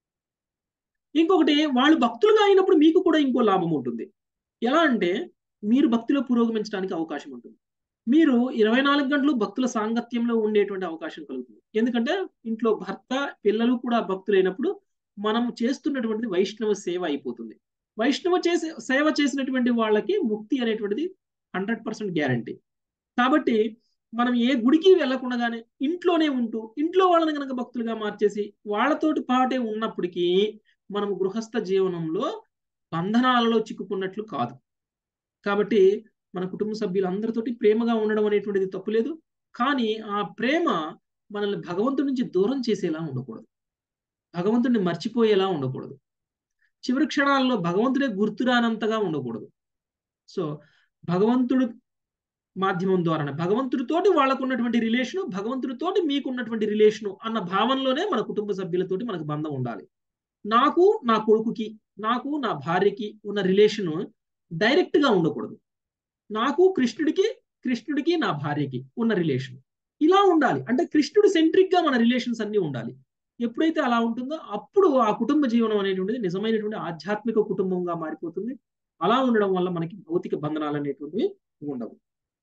ఇంకొకటి వాళ్ళు భక్తులుగా అయినప్పుడు మీకు కూడా ఇంకో లాభం ఉంటుంది ఎలా అంటే మీరు భక్తిలో పురోగమించడానికి అవకాశం ఉంటుంది మీరు ఇరవై నాలుగు గంటలు భక్తుల సాంగత్యంలో ఉండేటువంటి అవకాశం కలుగుతుంది ఎందుకంటే ఇంట్లో భర్త పిల్లలు కూడా భక్తులైనప్పుడు మనం చేస్తున్నటువంటిది వైష్ణవ సేవ అయిపోతుంది వైష్ణవ చేసే సేవ చేసినటువంటి వాళ్ళకి ముక్తి అనేటువంటిది హండ్రెడ్ పర్సెంట్ గ్యారంటీ కాబట్టి మనం ఏ గుడికి వెళ్ళకుండానే ఇంట్లోనే ఉంటూ ఇంట్లో వాళ్ళని కనుక భక్తులుగా మార్చేసి వాళ్ళతోటి పాటే ఉన్నప్పటికీ మనం గృహస్థ జీవనంలో బంధనాలలో చిక్కుకున్నట్లు కాదు కాబట్టి మన కుటుంబ సభ్యులందరితోటి ప్రేమగా ఉండడం అనేటువంటిది తప్పులేదు కానీ ఆ ప్రేమ మనల్ని భగవంతుడి నుంచి దూరం చేసేలా ఉండకూడదు భగవంతుడిని మర్చిపోయేలా ఉండకూడదు చివరి క్షణాల్లో భగవంతుడే గుర్తురానంతగా ఉండకూడదు సో భగవంతుడు మాధ్యమం ద్వారానే భగవంతుడితోటి వాళ్ళకు ఉన్నటువంటి రిలేషను భగవంతుడితోటి మీకు ఉన్నటువంటి రిలేషను అన్న భావనలోనే మన కుటుంబ సభ్యులతోటి మనకు బంధం ఉండాలి నాకు నా కొడుకుకి నాకు నా భార్యకి ఉన్న రిలేషను డైరెక్ట్ గా ఉండకూడదు నాకు కృష్ణుడికి కృష్ణుడికి నా భార్యకి ఉన్న రిలేషన్ ఇలా ఉండాలి అంటే కృష్ణుడు సెంట్రిక్ గా మన రిలేషన్స్ అన్ని ఉండాలి ఎప్పుడైతే అలా ఉంటుందో అప్పుడు ఆ కుటుంబ జీవనం అనేటువంటిది నిజమైనటువంటి ఆధ్యాత్మిక కుటుంబంగా మారిపోతుంది అలా ఉండడం వల్ల మనకి భౌతిక బంధనాలు అనేటువంటివి ఉండవు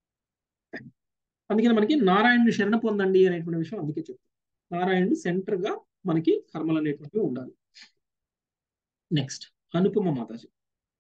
అందుకని మనకి నారాయణుని శరణ పొందండి అనేటువంటి విషయం అందుకే చెప్తాం నారాయణుడు సెంటర్ గా మనకి కర్మలు అనేటువంటివి ఉండాలి నెక్స్ట్ అనుపమ మాతాజీ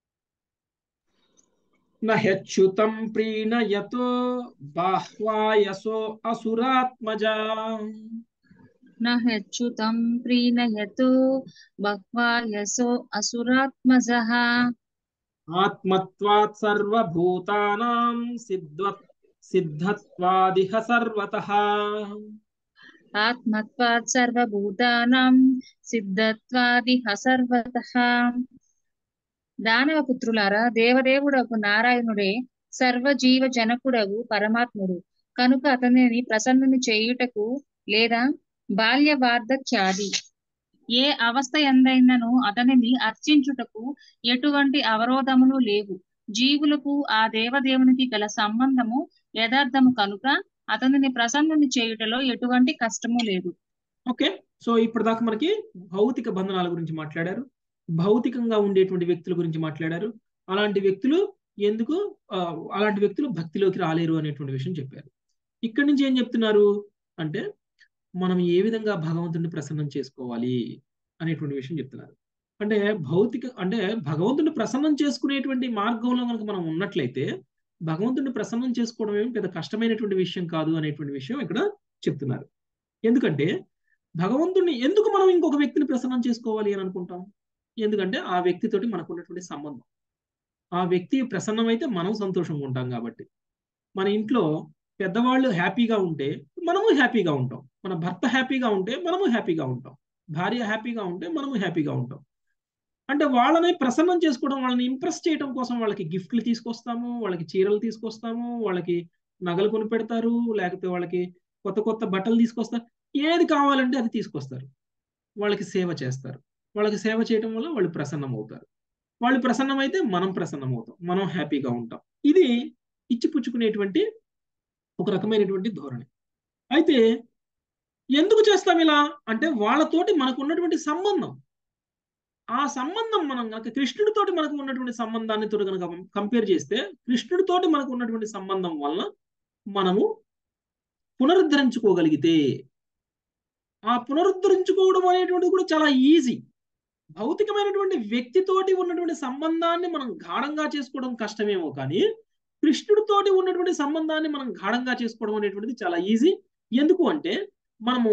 నహ్యుతం ప్రీణయతో బాహ్వాయసో అసురాత్మజా न ह्यच्युतं प्रीणयतो बह्वा यशो असुरात्मजः ఆత్మత్వాత్ సర్వభూతానాం సిద్ధ్వ సిద్ధత్వాదిహ సర్వతః ఆత్మత్వాత్ సర్వభూతానాం సిద్ధత్వాదిహ సర్వతః దానవ పుత్రులారా దేవదేవుడకు నారాయణుడే సర్వజీవ జనకుడగు పరమాత్ముడు కనుక అతనిని ప్రసన్నుని చేయుటకు లేదా బాల్య వార్ధక్యాది ఏ అవస్థ ఎందైనను అతనిని అర్చించుటకు ఎటువంటి అవరోధములు లేవు జీవులకు ఆ దేవదేవునికి గల సంబంధము యథార్థము కనుక అతనిని ప్రసన్నుని చేయుటలో ఎటువంటి కష్టము లేదు ఓకే సో ఇప్పటిదాకా మనకి భౌతిక బంధనాల గురించి మాట్లాడారు భౌతికంగా ఉండేటువంటి వ్యక్తుల గురించి మాట్లాడారు అలాంటి వ్యక్తులు ఎందుకు ఆ, అలాంటి వ్యక్తులు భక్తిలోకి రాలేరు అనేటువంటి విషయం చెప్పారు ఇక్కడి నుంచి ఏం చెప్తున్నారు అంటే మనం ఏ విధంగా భగవంతుడిని ప్రసన్నం చేసుకోవాలి అనేటువంటి విషయం చెప్తున్నారు అంటే భౌతిక అంటే భగవంతుడిని ప్రసన్నం చేసుకునేటువంటి మార్గంలో కనుక మనం ఉన్నట్లయితే భగవంతుడిని ప్రసన్నం చేసుకోవడం ఏమి పెద్ద కష్టమైనటువంటి విషయం కాదు అనేటువంటి విషయం ఇక్కడ చెప్తున్నారు ఎందుకంటే భగవంతుడిని ఎందుకు మనం ఇంకొక వ్యక్తిని ప్రసన్నం చేసుకోవాలి అని అనుకుంటాం ఎందుకంటే ఆ వ్యక్తితోటి మనకు ఉన్నటువంటి సంబంధం ఆ వ్యక్తి ప్రసన్నమైతే మనం సంతోషంగా ఉంటాం కాబట్టి మన ఇంట్లో పెద్దవాళ్ళు హ్యాపీగా ఉంటే మనము హ్యాపీగా ఉంటాం మన భర్త హ్యాపీగా ఉంటే మనము హ్యాపీగా ఉంటాం భార్య హ్యాపీగా ఉంటే మనము హ్యాపీగా ఉంటాం అంటే వాళ్ళని ప్రసన్నం చేసుకోవడం వాళ్ళని ఇంప్రెస్ చేయడం కోసం వాళ్ళకి గిఫ్ట్లు తీసుకొస్తాము వాళ్ళకి చీరలు తీసుకొస్తాము వాళ్ళకి నగలు కొని పెడతారు లేకపోతే వాళ్ళకి కొత్త కొత్త బట్టలు తీసుకొస్తారు ఏది కావాలంటే అది తీసుకొస్తారు వాళ్ళకి సేవ చేస్తారు వాళ్ళకి సేవ చేయడం వల్ల వాళ్ళు ప్రసన్నం అవుతారు వాళ్ళు ప్రసన్నమైతే మనం ప్రసన్నం అవుతాం మనం హ్యాపీగా ఉంటాం ఇది ఇచ్చిపుచ్చుకునేటువంటి ఒక రకమైనటువంటి ధోరణి అయితే ఎందుకు చేస్తాం ఇలా అంటే వాళ్ళతోటి మనకు ఉన్నటువంటి సంబంధం ఆ సంబంధం మనం కనుక కృష్ణుడితోటి మనకు ఉన్నటువంటి సంబంధాన్ని తోటి కనుక కంపేర్ చేస్తే కృష్ణుడితోటి మనకు ఉన్నటువంటి సంబంధం వలన మనము పునరుద్ధరించుకోగలిగితే ఆ పునరుద్ధరించుకోవడం అనేటువంటిది కూడా చాలా ఈజీ భౌతికమైనటువంటి వ్యక్తితోటి ఉన్నటువంటి సంబంధాన్ని మనం గాఢంగా చేసుకోవడం కష్టమేమో కానీ కృష్ణుడితోటి ఉన్నటువంటి సంబంధాన్ని మనం గాఢంగా చేసుకోవడం అనేటువంటిది చాలా ఈజీ ఎందుకు అంటే మనము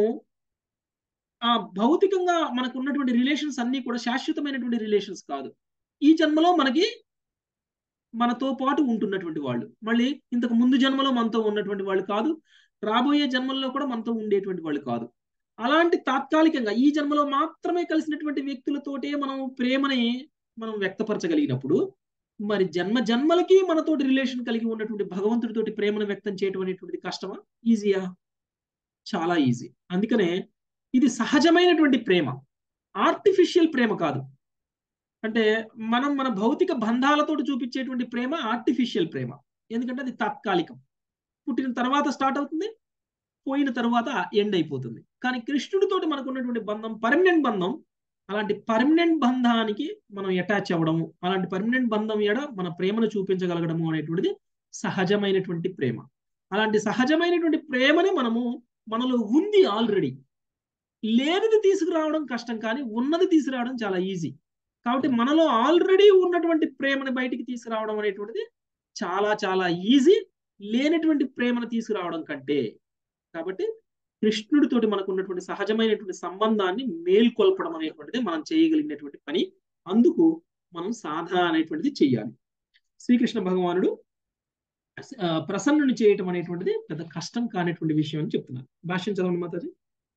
ఆ భౌతికంగా మనకు ఉన్నటువంటి రిలేషన్స్ అన్ని కూడా శాశ్వతమైనటువంటి రిలేషన్స్ కాదు ఈ జన్మలో మనకి మనతో పాటు ఉంటున్నటువంటి వాళ్ళు మళ్ళీ ఇంతకు ముందు జన్మలో మనతో ఉన్నటువంటి వాళ్ళు కాదు రాబోయే జన్మల్లో కూడా మనతో ఉండేటువంటి వాళ్ళు కాదు అలాంటి తాత్కాలికంగా ఈ జన్మలో మాత్రమే కలిసినటువంటి వ్యక్తులతోటే మనం ప్రేమని మనం వ్యక్తపరచగలిగినప్పుడు మరి జన్మ జన్మలకి మనతోటి రిలేషన్ కలిగి ఉన్నటువంటి భగవంతుడితోటి ప్రేమను వ్యక్తం చేయడం అనేటువంటిది కష్టమా ఈజీయా చాలా ఈజీ అందుకనే ఇది సహజమైనటువంటి ప్రేమ ఆర్టిఫిషియల్ ప్రేమ కాదు అంటే మనం మన భౌతిక బంధాలతో చూపించేటువంటి ప్రేమ ఆర్టిఫిషియల్ ప్రేమ ఎందుకంటే అది తాత్కాలికం పుట్టిన తర్వాత స్టార్ట్ అవుతుంది పోయిన తర్వాత ఎండ్ అయిపోతుంది కానీ కృష్ణుడితోటి మనకు ఉన్నటువంటి బంధం పర్మనెంట్ బంధం అలాంటి పర్మనెంట్ బంధానికి మనం అటాచ్ అవ్వడము అలాంటి పర్మనెంట్ బంధం ఎడ మన ప్రేమను చూపించగలగడము అనేటువంటిది సహజమైనటువంటి ప్రేమ అలాంటి సహజమైనటువంటి ప్రేమని మనము మనలో ఉంది ఆల్రెడీ లేనిది తీసుకురావడం కష్టం కానీ ఉన్నది తీసుకురావడం చాలా ఈజీ కాబట్టి మనలో ఆల్రెడీ ఉన్నటువంటి ప్రేమని బయటికి తీసుకురావడం అనేటువంటిది చాలా చాలా ఈజీ లేనటువంటి ప్రేమను తీసుకురావడం కంటే కాబట్టి కృష్ణుడితోటి మనకు ఉన్నటువంటి సహజమైనటువంటి సంబంధాన్ని మేల్కొల్పడం అనేటువంటిది మనం చేయగలిగినటువంటి పని అందుకు మనం సాధన అనేటువంటిది చెయ్యాలి శ్రీకృష్ణ భగవానుడు ఆ, ప్రసన్నుని చేయటం అనేటువంటిది పెద్ద కష్టం కానిటువంటి విషయం అని చెప్తున్నారు భాష్యం చదవండి మాతాజీ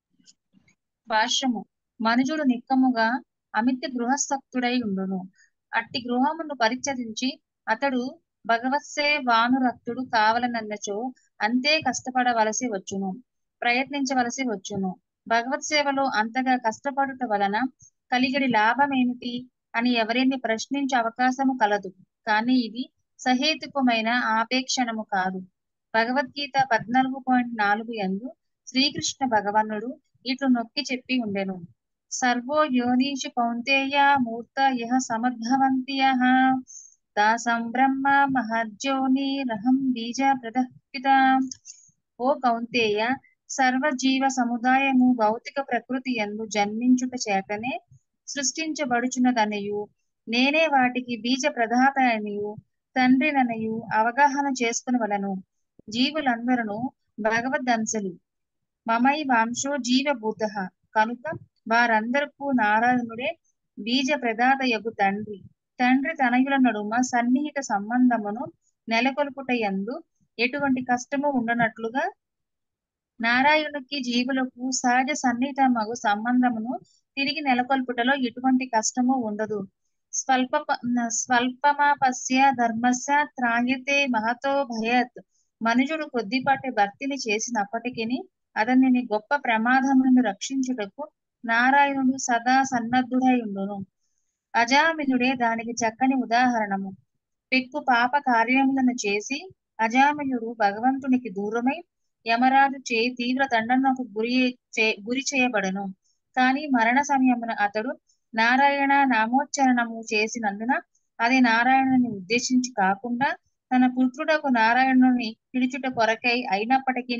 భాష్యము మనుజుడు నిక్కముగా అమిత గృహస్థక్తుడై ఉండును అట్టి గృహమును పరిచరించి అతడు భగవత్సే వానురక్తుడు కావలనన్నచో అంతే కష్టపడవలసి వచ్చును ప్రయత్నించవలసి వచ్చును భగవత్ సేవలో అంతగా కష్టపడుట వలన కలిగడి లాభమేమిటి అని ఎవరిని ప్రశ్నించే అవకాశము కలదు కానీ ఇది సహేతుకమైన ఆపేక్షణము కాదు భగవద్గీత పద్నాలుగు పాయింట్ నాలుగు ఎందు శ్రీకృష్ణ భగవానుడు ఇట్లు నొక్కి చెప్పి ఉండెను సర్వో యోనీషు కౌంతేయ మూర్త యః సమద్భవంతి యః దాసం బ్రహ్మ మహర్జోని రహం బీజ ప్రదపిత ఓ కౌంతేయ సర్వ జీవ సముదాయము భౌతిక ప్రకృతి ఎందు జన్మించుట చేతనే సృష్టించబడుచున్నదనియు నేనే వాటికి బీజ ప్రదాత అనియు తండ్రిననియు అవగాహన చేసుకునవలను జీవులందరూ భగవద్దంశలు మమై వాంశో జీవభూత కనుక వారందరకు నారాయణుడే బీజ ప్రదాత యగు తండ్రి తండ్రి తనయుల నడుమ సన్నిహిత సంబంధమును నెలకొల్పుటయందు ఎటువంటి కష్టము ఉండనట్లుగా నారాయణునికి జీవులకు సహజ సన్నిహితమగు సంబంధమును తిరిగి నెలకొల్పుటలో ఎటువంటి కష్టము ఉండదు స్వల్ప స్వల్పమాపస్య ధర్మస్య త్రాయతే మహతో భయత్ మనుజుడు కొద్దిపాటి భక్తిని చేసినప్పటికీ అతనిని గొప్ప ప్రమాదం నుండి రక్షించుటకు నారాయణుడు సదా సన్నద్ధుడై ఉండును అజామినుడే దానికి చక్కని ఉదాహరణము పెక్కు పాప కార్యములను చేసి అజామినుడు భగవంతునికి దూరమై యమరాజు చే తీవ్ర దండనకు గురి చే గురి చేయబడను కానీ మరణ సమయమున అతడు నారాయణ నామోచ్చరణము చేసినందున అది నారాయణుని ఉద్దేశించి కాకుండా తన పుత్రుడకు నారాయణుని పిలుచుట కొరకై అయినప్పటికీ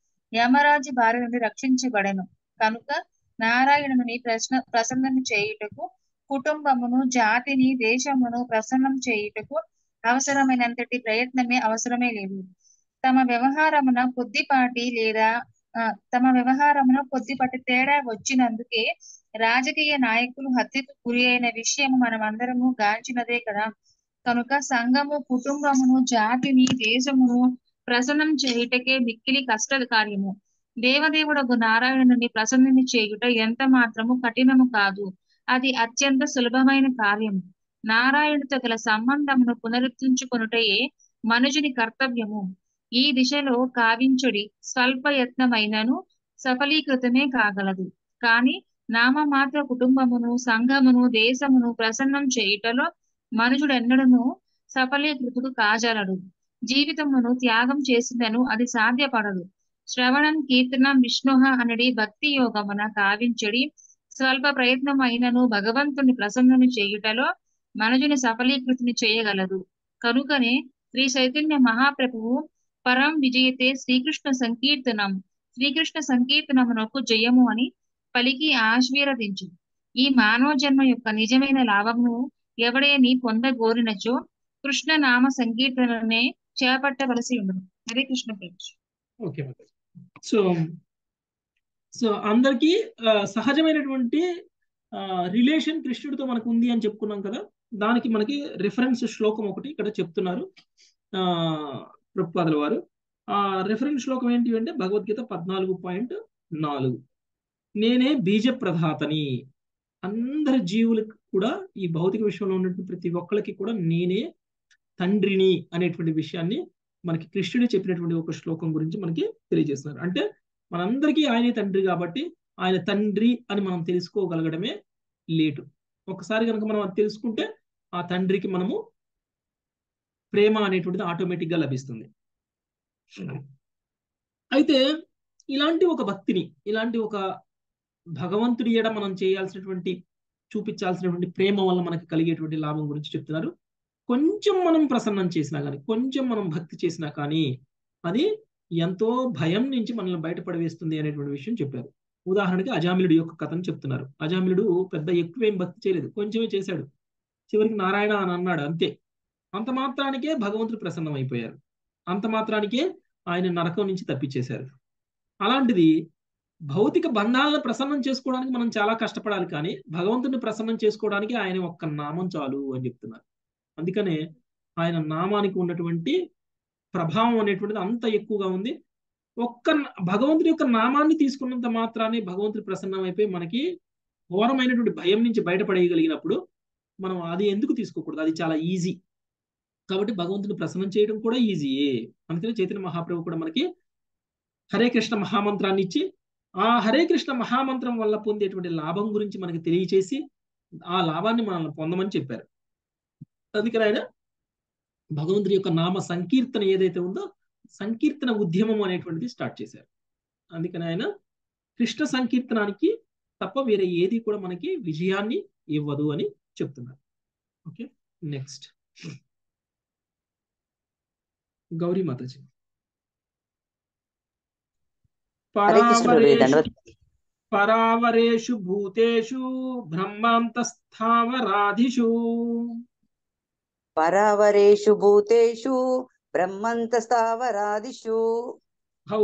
యమరాజు బారి నుండి రక్షించబడెను కనుక నారాయణుని ప్రశ్న ప్రసన్నం చేయుటకు కుటుంబమును జాతిని దేశమును ప్రసన్నం చేయుటకు అవసరమైనంతటి ప్రయత్నమే అవసరమే లేదు తమ వ్యవహారమున కొద్దిపాటి లేదా ఆ, తమ వ్యవహారమున కొద్దిపాటి తేడా వచ్చినందుకే రాజకీయ నాయకులు హత్యకు గురి అయిన విషయం మనం అందరము గాంచినదే కదా కనుక సంఘము కుటుంబమును జాతిని దేశమును ప్రసన్నం చేయుటకే మిక్కిలి కష్ట కార్యము దేవదేవుడకు నారాయణుని ప్రసన్నుని చేయుట ఎంత మాత్రము కఠినము కాదు అది అత్యంత సులభమైన కార్యము నారాయణుతో గల సంబంధమును పునరుద్ధరించుకొనుటయే మనుజుని కర్తవ్యము ఈ దిశలో కావించుడి స్వల్ప యత్నమైనను సఫలీకృతమే కాగలదు కాని నామమాత్ర కుటుంబమును సంఘమును దేశమును ప్రసన్నం చేయుటలో మనుషుడెన్నడను సఫలీకృతుడు కాజాలడు జీవితమును త్యాగం చేసిందను అది సాధ్యపడదు శ్రవణం కీర్తనం విష్ణుహ అనడి భక్తి యోగమున కావించడి స్వల్ప ప్రయత్నమైనను భగవంతుని ప్రసన్నుని చేయుటలో మనుజుని సఫలీకృతిని చేయగలదు కనుకనే శ్రీ చైతన్య మహాప్రభువు పరం విజయతే శ్రీకృష్ణ సంకీర్తనం శ్రీకృష్ణ సంకీర్తనమునకు జయము అని పలికి ఆశీర్వదించు ఈ మానవ జన్మ యొక్క నిజమైన లాభమును ఎవడేని పొందగోరినచో కృష్ణ నామ సంకీర్తననే చేపట్టవలసి ఉండదు Hare Krishna Prabhu okay Mataji so so అందరికీ ఆ, సహజమైనటువంటి రిలేషన్ కృష్ణుడితో మనకు ఉంది అని చెప్పుకున్నాం కదా దానికి మనకి రిఫరెన్స్ శ్లోకం ఒకటి ఇక్కడ చెప్తున్నారు ఆ ప్రభుపాదుల వారు ఆ రిఫరెన్స్ శ్లోకం ఏంటి అంటే భగవద్గీత పద్నాలుగు పాయింట్ నాలుగు నేనే బీజ ప్రధాతని అందరి జీవులకు కూడా ఈ భౌతిక విశ్వంలో ఉన్నటువంటి ప్రతి ఒక్కరికి కూడా నేనే తండ్రిని అనేటువంటి విషయాన్ని మనకి కృష్ణుడు చెప్పినటువంటి ఒక శ్లోకం గురించి మనకి తెలియజేస్తున్నారు అంటే మనందరికీ ఆయనే తండ్రి కాబట్టి ఆయన తండ్రి అని మనం తెలుసుకోగలగడమే లేటు ఒకసారి కనుక మనం అది తెలుసుకుంటే ఆ తండ్రికి మనము ప్రేమ అనేటువంటిది ఆటోమేటిక్ గా లభిస్తుంది అయితే ఇలాంటి ఒక భక్తిని ఇలాంటి ఒక భగవంతుడి ఎడ మనం చేయాల్సినటువంటి చూపించాల్సినటువంటి ప్రేమ వల్ల మనకి కలిగేటువంటి లాభం గురించి చెప్తున్నారు కొంచెం మనం ప్రసన్నం చేసినా కానీ కొంచెం మనం భక్తి చేసినా కానీ అది ఎంతో భయం నుంచి మనల్ని బయటపడవేస్తుంది అనేటువంటి విషయం చెప్పారు ఉదాహరణకి అజామిలుడి యొక్క కథను చెప్తున్నారు అజామిలుడు పెద్ద ఎక్కువేం భక్తి చేయలేదు కొంచెమే చేశాడు చివరికి నారాయణ అని అన్నాడు అంతే అంత మాత్రానికే భగవంతుడు ప్రసన్నం అయిపోయారు అంత మాత్రానికే ఆయన నరకం నుంచి తప్పించేశారు అలాంటిది భౌతిక బంధాలను ప్రసన్నం చేసుకోవడానికి మనం చాలా కష్టపడాలి కానీ భగవంతుని ప్రసన్నం చేసుకోవడానికి ఆయన ఒక్క నామం చాలు అని చెప్తున్నారు అందుకనే ఆయన నామానికి ఉన్నటువంటి ప్రభావం అనేటువంటిది అంత ఎక్కువగా ఉంది ఒక్క భగవంతుడి యొక్క నామాన్ని తీసుకున్నంత మాత్రాన్ని భగవంతుడి ప్రసన్నం అయిపోయి మనకి ఘోరమైనటువంటి భయం నుంచి బయటపడేయగలిగినప్పుడు మనం అది ఎందుకు తీసుకోకూడదు అది చాలా ఈజీ కాబట్టి భగవంతుని ప్రసన్నం చేయడం కూడా ఈజీయే అందుకని చైతన్య మహాప్రభు కూడా మనకి హరే కృష్ణ మహామంత్రాన్ని ఇచ్చి ఆ హరే కృష్ణ మహామంత్రం వల్ల పొందేటువంటి లాభం గురించి మనకి తెలియచేసి ఆ లాభాన్ని మనల్ని పొందమని చెప్పారు అందుకని ఆయన భగవంతుడి యొక్క నామ సంకీర్తన ఏదైతే ఉందో సంకీర్తన ఉద్యమం అనేటువంటిది స్టార్ట్ చేశారు అందుకని ఆయన కృష్ణ సంకీర్తనానికి తప్ప వేరే ఏది కూడా మనకి విజయాన్ని ఇవ్వదు అని చెప్తున్నారు ఓకే నెక్స్ట్ గౌరీ మాతాజీ హరే కృష్ణ ప్రభు దండవత్ పరావరేషు భూతేషు బ్రహ్మాంతస్థావరాధిషు పరావరేషు భూతేషు బ్రహ్మంతస్థావరాదిషు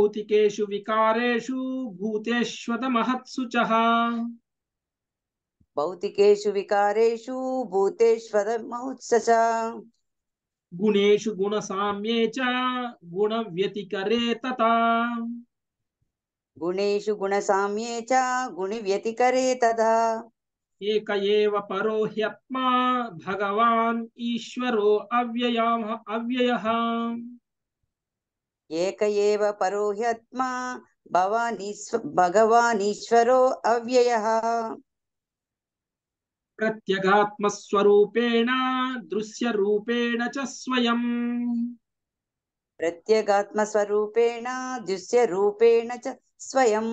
భౌతికేషు వికారేషు భూతేష్వత మహత్సు చ భౌతికేషు వికారేషు భూతేష్వదమౌత్స గుణేషు గుణ సామ్యే చ గుణ వ్యతికరే తథా గుణేషు గుణసామ్యే చ గుణి వ్యతికరే తదా ఏక ఏవ పరో హ్యత్మా భగవాన్ ఈశ్వరో అవ్యయా అవ్యయః ఏక ఏవ పరో హ్యత్మా భవానీశ్వ భగవానీశ్వరో అవ్యయః ప్రత్యగాత్మస్వరూపేణ దృశ్యరూపేణ చ స్వయం ప్రత్యేగాత్మస్వరూపేణ దృశ్యరూపేణ చ స్వయం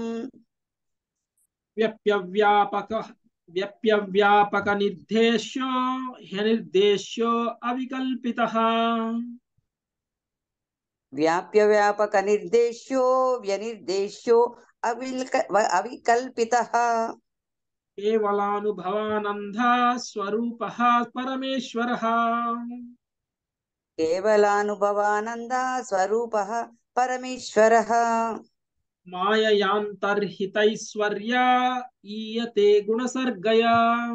వ్యప్యవ్యాపక వ్యప్యవ్యాపక నిర్దేశ్యో హ్యనిర్దేశ్యో అవికల్పితః వ్యాప్య వ్యాపక నిర్దేశ్యో వ్యనిర్దేశ్యో అవిల్క వ- అవికల్పితః కేవలానుభవానంద స్వరూపః పరమేశ్వరः కేవలానుభవానంద స్వరూపః పరమేశ్వరः మాయయాంతర్హితైశ్వర్య ఈయతే గుణసర్గయా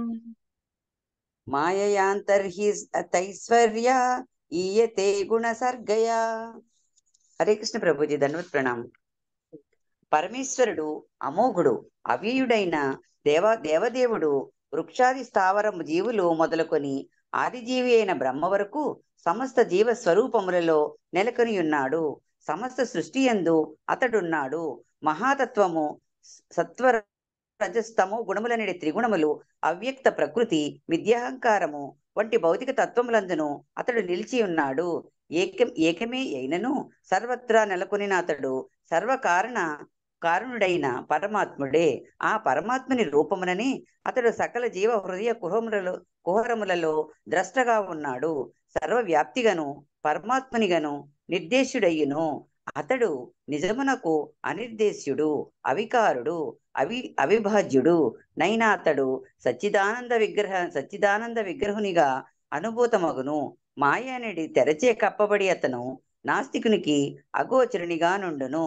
మాయయాంతర్హి తైశ్వర్య ఈయతే గుణసర్గయా హరే కృష్ణ ప్రభుజీ ధన్వత్ ప్రణామం పరమేశ్వరుడు అమోఘుడు అవ్యయుడైన దేవ దేవదేవుడు వృక్షాది స్థావరము జీవులు మొదలుకొని ఆదిజీవి అయిన బ్రహ్మ వరకు సమస్త జీవ స్వరూపములలో నెలకొని ఉన్నాడు సమస్త సృష్టి యందు అతడున్నాడు మహాతత్వము సత్వ రజస్తమో గుణములనేటి త్రిగుణములు అవ్యక్త ప్రకృతి మిథ్యాహంకారము వంటి భౌతిక తత్వములందును అతడు నిలిచి ఉన్నాడు ఏకం ఏకమే అయినను సర్వత్రా నెలకొనిన అతడు సర్వకారణ కారణుడైన పరమాత్ముడే ఆ పరమాత్ముని రూపమునని అతడు సకల జీవ హృదయ కుహములలో కుహరములలో ద్రష్టగా ఉన్నాడు సర్వవ్యాప్తిగను పరమాత్మునిగను నిర్దేశుడయ్యును అతడు నిజమునకు అనిర్దేశ్యుడు అవికారుడు అవి అవిభాజ్యుడు నైనా అతడు సచ్చిదానంద విగ్రహ సచ్చిదానంద విగ్రహునిగా అనుభూతమగును మాయ అనేది తెరచే కప్పబడి అతను నాస్తికునికి అగోచరునిగా నుండును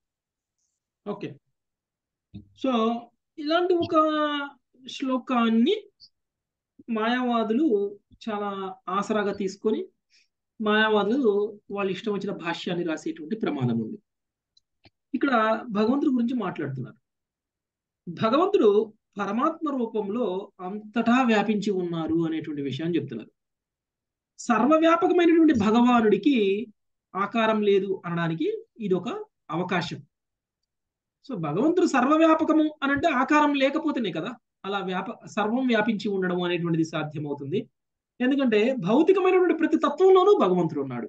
ఓకే సో ఇలాంటి ఒక శ్లోకాన్ని మాయావాదులు చాలా ఆసరాగా తీసుకొని మాయావాదులు వాళ్ళ ఇష్టం వచ్చిన భాష్యాన్ని రాసేటువంటి ప్రమాణం ఉంది ఇక్కడ భగవంతుడి గురించి మాట్లాడుతున్నారు భగవంతుడు పరమాత్మ రూపంలో అంతటా వ్యాపించి ఉన్నారు అనేటువంటి విషయాన్ని చెప్తున్నారు సర్వవ్యాపకమైనటువంటి భగవానుడికి ఆకారం లేదు అనడానికి ఇది ఒక అవకాశం సో భగవంతుడు సర్వవ్యాపకము అని అంటే ఆకారం లేకపోతేనే కదా అలా వ్యాప సర్వం వ్యాపించి ఉండడం అనేటువంటిది సాధ్యమవుతుంది ఎందుకంటే భౌతికమైనటువంటి ప్రతి తత్వంలోనూ భగవంతుడు ఉన్నాడు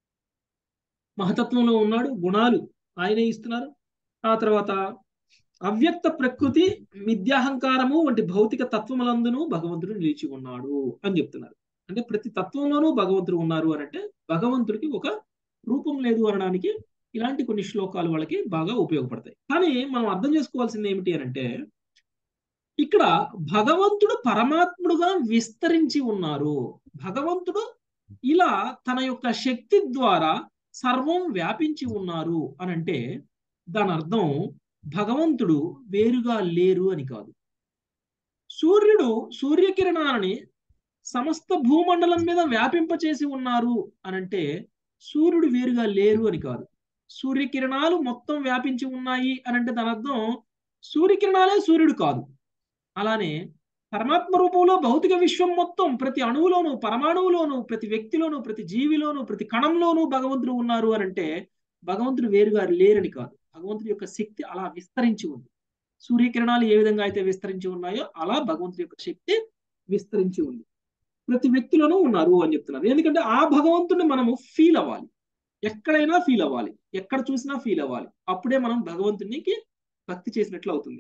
మహతత్వంలో ఉన్నాడు గుణాలు ఆయనే ఇస్తున్నారు ఆ తర్వాత అవ్యక్త ప్రకృతి మిథ్యాహంకారము వంటి భౌతిక తత్వములందును భగవంతుడు నిలిచి ఉన్నాడు అని చెప్తున్నారు అంటే ప్రతి తత్వంలోనూ భగవంతుడు ఉన్నారు అని అంటే భగవంతుడికి ఒక రూపం లేదు అనడానికి ఇలాంటి కొన్ని శ్లోకాలు వాళ్ళకి బాగా ఉపయోగపడతాయి కానీ మనం అర్థం చేసుకోవాల్సింది ఏమిటి అని అంటే ఇక్కడ భగవంతుడు పరమాత్ముడుగా విస్తరించి ఉన్నారు భగవంతుడు ఇలా తన యొక్క శక్తి ద్వారా సర్వం వ్యాపించి ఉన్నారు అని అంటే దాని అర్థం భగవంతుడు వేరుగా లేరు అని కాదు సూర్యుడు సూర్యకిరణాలని సమస్త భూమండలం మీద వ్యాపింపచేసి ఉన్నారు అనంటే సూర్యుడు వేరుగా లేరు అని కాదు సూర్యకిరణాలు మొత్తం వ్యాపించి ఉన్నాయి అని అంటే దాని అర్థం సూర్యకిరణాలే సూర్యుడు కాదు అలానే పరమాత్మ రూపంలో భౌతిక విశ్వం మొత్తం ప్రతి అణువులోను పరమాణువులోను ప్రతి వ్యక్తిలోను ప్రతి జీవిలోను ప్రతి కణంలోనూ భగవంతుడు ఉన్నారు అని అంటే భగవంతుడు వేరుగా లేరని కాదు భగవంతుడి యొక్క శక్తి అలా విస్తరించి ఉంది సూర్యకిరణాలు ఏ విధంగా అయితే విస్తరించి ఉన్నాయో అలా భగవంతుడి యొక్క శక్తి విస్తరించి ఉంది ప్రతి వ్యక్తిలోనూ ఉన్నారు అని చెప్తున్నారు ఎందుకంటే ఆ భగవంతుడిని మనము ఫీల్ అవ్వాలి ఎక్కడైనా ఫీల్ అవ్వాలి ఎక్కడ చూసినా ఫీల్ అవ్వాలి అప్పుడే మనం భగవంతునికి భక్తి చేసినట్లు అవుతుంది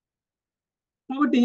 కాబట్టి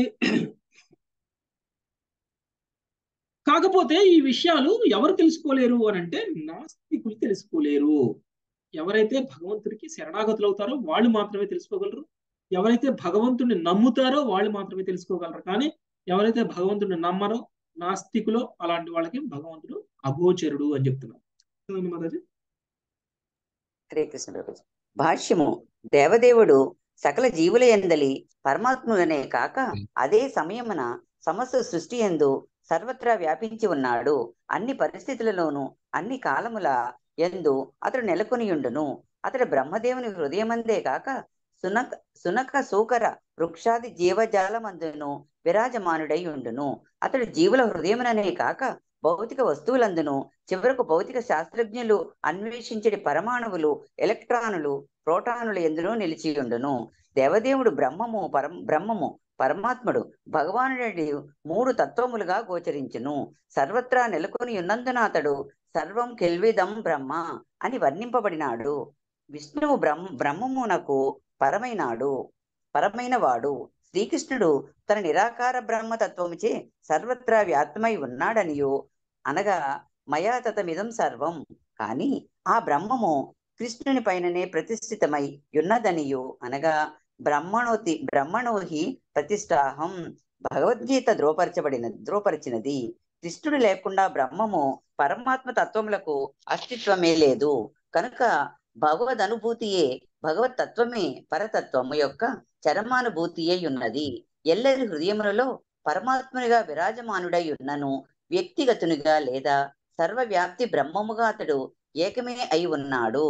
కాకపోతే ఈ విషయాలు ఎవరు తెలుసుకోలేరు అని అంటే నాస్తికులు తెలుసుకోలేరు ఎవరైతే భగవంతుడికి శరణాగతులు అవుతారో వాళ్ళు మాత్రమే తెలుసుకోగలరు ఎవరైతే భగవంతుడిని నమ్ముతారో వాళ్ళు మాత్రమే తెలుసుకోగలరు కానీ ఎవరైతే భగవంతుడిని నమ్మరో నాస్తికులో అలాంటి వాళ్ళకి భగవంతుడు అగోచరుడు అని చెప్తున్నారు మాతాజీ హరే కృష్ణ ప్రభుజీ భాష్యము దేవదేవుడు సకల జీవుల ఎందలి పరమాత్ముడనే కాక అదే సమయమున సమస్త సృష్టి ఎందు సర్వత్రా వ్యాపించి ఉన్నాడు అన్ని పరిస్థితులలోనూ అన్ని కాలముల ఎందు అతడు నెలకొనియుండును అతడు బ్రహ్మదేవుని హృదయమందే కాక సునక సునక సూకర వృక్షాది జీవజాలమందును విరాజమానుడై ఉండును అతడు జీవుల హృదయముననే కాక భౌతిక వస్తువులందును చివరకు భౌతిక శాస్త్రజ్ఞులు అన్వేషించడి పరమాణువులు ఎలక్ట్రానులు ప్రోటానులు ఎందును నిలిచియుండును దేవదేవుడు బ్రహ్మము పరం బ్రహ్మము పరమాత్ముడు భగవానుడి మూడు తత్వములుగా గోచరించును సర్వత్రా నెలకొని ఉన్నందున అతడు సర్వం కెల్విదం బ్రహ్మ అని వర్ణింపబడినాడు విష్ణువు బ్రహ్మ బ్రహ్మమునకు పరమైనాడు పరమైన వాడు శ్రీకృష్ణుడు తన నిరాకార బ్రహ్మతత్వముచే సర్వత్రా వ్యాప్తమై ఉన్నాడనియు అనగా మయా తతమిదం సర్వం కాని ఆ బ్రహ్మము కృష్ణుని పైననే ప్రతిష్ఠితమై ఉన్నదనియు అనగా బ్రహ్మణోతి బ్రహ్మణోహి ప్రతిష్టాహం భగవద్గీత ధ్రువపరచబడిన ధ్రువపరిచినది కృష్ణుడు లేకుండా బ్రహ్మము పరమాత్మ తత్వములకు అస్తిత్వమే లేదు కనుక భగవద్ అనుభూతియే భగవత్ తత్వమే పరతత్వము యొక్క చరమానుభూతియే ఉన్నది ఎల్లరి హృదయములలో పరమాత్మునిగా విరాజమానుడై ఉన్నను వ్యక్తిగతునిగా లేదా సర్వవ్యాప్తి బ్రహ్మముగా అతడు ఏకమే అయి ఉన్నాడు